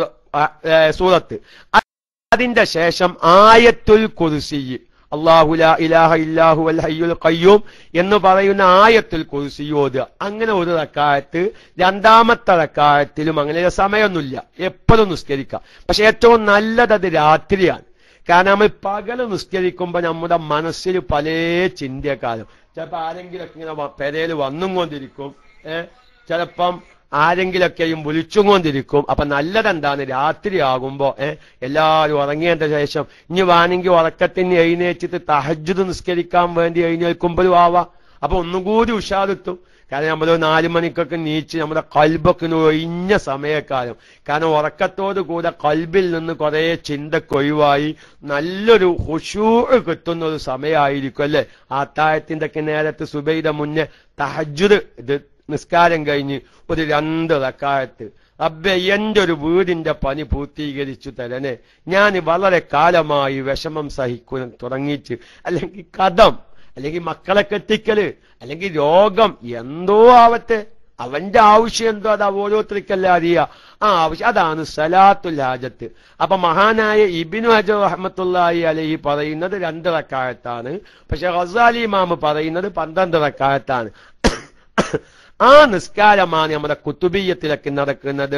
സൂറത്ത് അതിന്റെ ശേഷം ആയത്തുൽ കുർസി അള്ളാഹു ലാ ഇലാഹ ഇല്ലാഹു അൽ ഹയ്യുൽ ഖയ്യൂം എന്ന് പറയുന്ന ആയത്തുൽ കുർസി ഓതുക അങ്ങനെ ഒരു റക്കായത്ത് രണ്ടാമത്തെ റക്കായത്തിലും അങ്ങനെ സമയമൊന്നുമില്ല എപ്പോഴും നിസ്കരിക്കാം പക്ഷെ ഏറ്റവും നല്ലത് അത് രാത്രിയാണ് കാരണം നമ്മൾ പകല് നിസ്കരിക്കുമ്പോൾ നമ്മുടെ മനസ്സിൽ പല ചിന്തക്കാരും ചിലപ്പോൾ ആരെങ്കിലൊക്കെ ഇങ്ങനെ പെരയിൽ വന്നും കൊണ്ടിരിക്കും ഏഹ് ചിലപ്പം ആരെങ്കിലൊക്കെയും വിളിച്ചുകൊണ്ടിരിക്കും അപ്പൊ നല്ലതെന്താണ് രാത്രി ആകുമ്പോ ഏഹ് എല്ലാവരും ഉറങ്ങിയതിന്റെ ശേഷം ഇനി വേണമെങ്കിൽ ഉറക്കത്തിന് എഴുന്നേച്ചിട്ട് തഹജ്ജുദ് നിസ്കരിക്കാൻ വേണ്ടി എഴുന്നേൽക്കുമ്പോഴും ആവാം അപ്പൊ ഒന്നും കൂടി ഉഷാറിത്തും കാരണം നമ്മൾ നാലു മണിക്കൊക്കെ നീച്ച് നമ്മുടെ കൽബൊക്കെ ഒഴിഞ്ഞ സമയക്കാലം കാരണം ഉറക്കത്തോടു കൂടെ കൽബിൽ നിന്ന് കുറെ ചിന്തക്ക് ഒഴിവായി നല്ലൊരു ഹുഷൂ കിട്ടുന്ന ഒരു സമയമായിരിക്കും അല്ലെ ആ താഴത്തിന്റെ ഒക്കെ നേരത്ത് സുബൈയുടെ മുന്നേ തഹജ്ജുദ് ഇത് നിസ്കാരം കഴിഞ്ഞ് ഒരു രണ്ട് റക്കായത്ത് അബ്ബെ എന്റെ ഒരു വീടിന്റെ പണി പൂർത്തീകരിച്ചു തരണേ ഞാൻ വളരെ കാലമായി വിഷമം സഹിക്കുന്ന തുടങ്ങിയിട്ട് അല്ലെങ്കിൽ കഥം അല്ലെങ്കിൽ മക്കളെ കെട്ടിക്കല് അല്ലെങ്കിൽ രോഗം എന്തോ ആവട്ടെ അവന്റെ ആവശ്യം എന്തോ അത് ഓരോരുത്തർക്കല്ല അറിയുക ആ ആവശ്യം അതാണ് സലാത്തുൽ ഹാജത്ത് അപ്പൊ മഹാനായ ഇബിനു ഹജർ റഹ്മത്തുള്ളാഹി അലഹി പറയുന്നത് രണ്ട് റക്കായത്താണ് പക്ഷെ റസാലി ഇമാമ് പറയുന്നത് പന്ത്രണ്ട് റക്കായത്താണ് ആ നിസ്കാരമാണ് നമ്മുടെ കുത്തുബീയത്തിലൊക്കെ നടക്കുന്നത്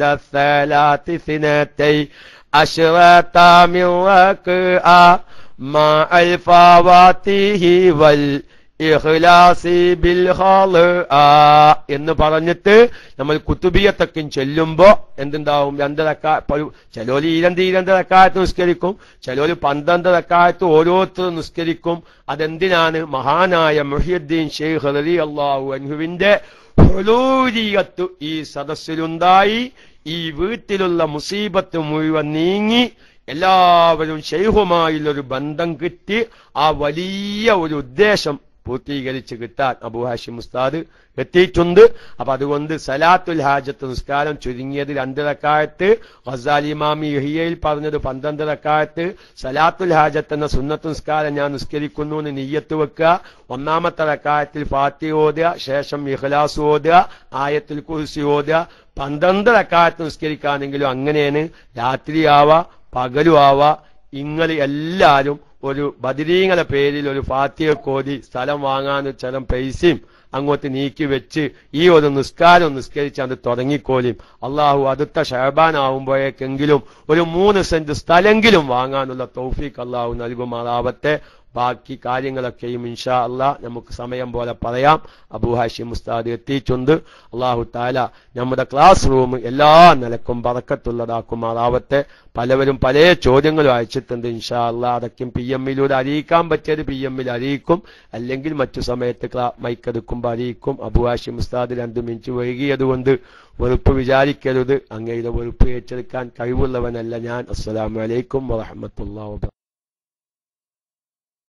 എന്ന് പറഞ്ഞിട്ട് നമ്മൾ കുത്തുബിയത്തൊക്കെ ചെല്ലുമ്പോ എന്തുണ്ടാവും രണ്ടരക്കാ ചിലോല് ഈരണ്ട് ഈരണ്ടരക്കാലത്ത് നിസ്കരിക്കും ചിലോല് പന്ത്രണ്ടരക്കാലത്ത് ഓരോരുത്തരും നിസ്കരിക്കും അതെന്തിനാണ് മഹാനായ മുഹിയുദ്ദീൻ ഷെയ്ഖ് അലി അള്ളാഹു അൻഹുവിന്റെ ഹുലൂരിയത്ത് ഈ സദസ്സിലുണ്ടായി ഈ വീട്ടിലുള്ള മുസീബത്ത് മുഴുവൻ നീങ്ങി എല്ലാവരും ഷെയ്ഖുമായുള്ളൊരു ബന്ധം കിട്ടി ആ വലിയ ഒരു ഉദ്ദേശം പൂർത്തീകരിച്ച് കിട്ടാൻ അബുഹാഷിം ഉസ്താദ് എത്തിയിട്ടുണ്ട് അപ്പൊ അതുകൊണ്ട് സലാത്തുൽ ഹാജത്ത് നിസ്കാരം ചുരുങ്ങിയത് രണ്ട് റക്കായത്ത് ഖസാലി ഇമാമി യഹിയയിൽ പറഞ്ഞത് പന്ത്രണ്ട് റക്കായത്ത് സലാത്തുൽ ഹാജത്ത് എന്ന സുന്നത്ത് നിസ്കാരം ഞാൻ നിസ്കരിക്കുന്നു എന്ന് നെയ്യത്ത് വെക്കുക ഒന്നാമത്തെ റക്കായത്തിൽ ഫാത്തി ഓതുക ശേഷം ഇഖ്ലാസ് ഓതുക ആയത്തുൽ കുറിസി ഓതുക പന്ത്രണ്ട് റക്കായത്ത് നിസ്കരിക്കാണെങ്കിലും അങ്ങനെയാണ് രാത്രിയാവാ പകലും ആവാ ഇങ്ങൾ എല്ലാരും ഒരു ബദിരീങ്ങളെ പേരിൽ ഒരു ഫാത്തിയെ കോതി സ്ഥലം വാങ്ങാൻ ചില പൈസയും അങ്ങോട്ട് നീക്കി വെച്ച് ഈ ഒരു നിസ്കാരം നിസ്കരിച്ച് അത് തുടങ്ങിക്കോലും അള്ളാഹു അടുത്ത ഷഹബാനാവുമ്പോഴേക്കെങ്കിലും ഒരു മൂന്ന് സെന്റ് സ്ഥലെങ്കിലും വാങ്ങാനുള്ള തൗഫീഖ് അള്ളാഹു നൽകുമാറാവട്ടെ ബാക്കി കാര്യങ്ങളൊക്കെയും ഇൻഷാ അള്ളാ നമുക്ക് സമയം പോലെ പറയാം അബൂ ഹാഷിം ഉസ്താദ് എത്തിയിട്ടുണ്ട് അള്ളാഹു താല നമ്മുടെ ക്ലാസ് റൂം എല്ലാ നിലക്കും പറക്കത്തുള്ളതാക്കുമാറാവട്ടെ പലവരും പല ചോദ്യങ്ങളും അയച്ചിട്ടുണ്ട് ഇൻഷാ അള്ളാ അതൊക്കെയും പി എമ്മിലൂടെ അറിയിക്കാൻ പറ്റിയത് പി എമ്മിൽ അറിയിക്കും അല്ലെങ്കിൽ മറ്റു സമയത്ത് ക്ലാ മൈക്കെടുക്കുമ്പോൾ അറിയിക്കും അബൂ ഹാഷിം ഉസ്താദ് രണ്ട് മിനിറ്റ് വൈകിയതുകൊണ്ട് വെറുപ്പ് വിചാരിക്കരുത് അങ്ങയുടെ വെറുപ്പ് ഏറ്റെടുക്കാൻ കഴിവുള്ളവനല്ല ഞാൻ അസ്സലാമു അലൈക്കും വറഹമത്തുള്ള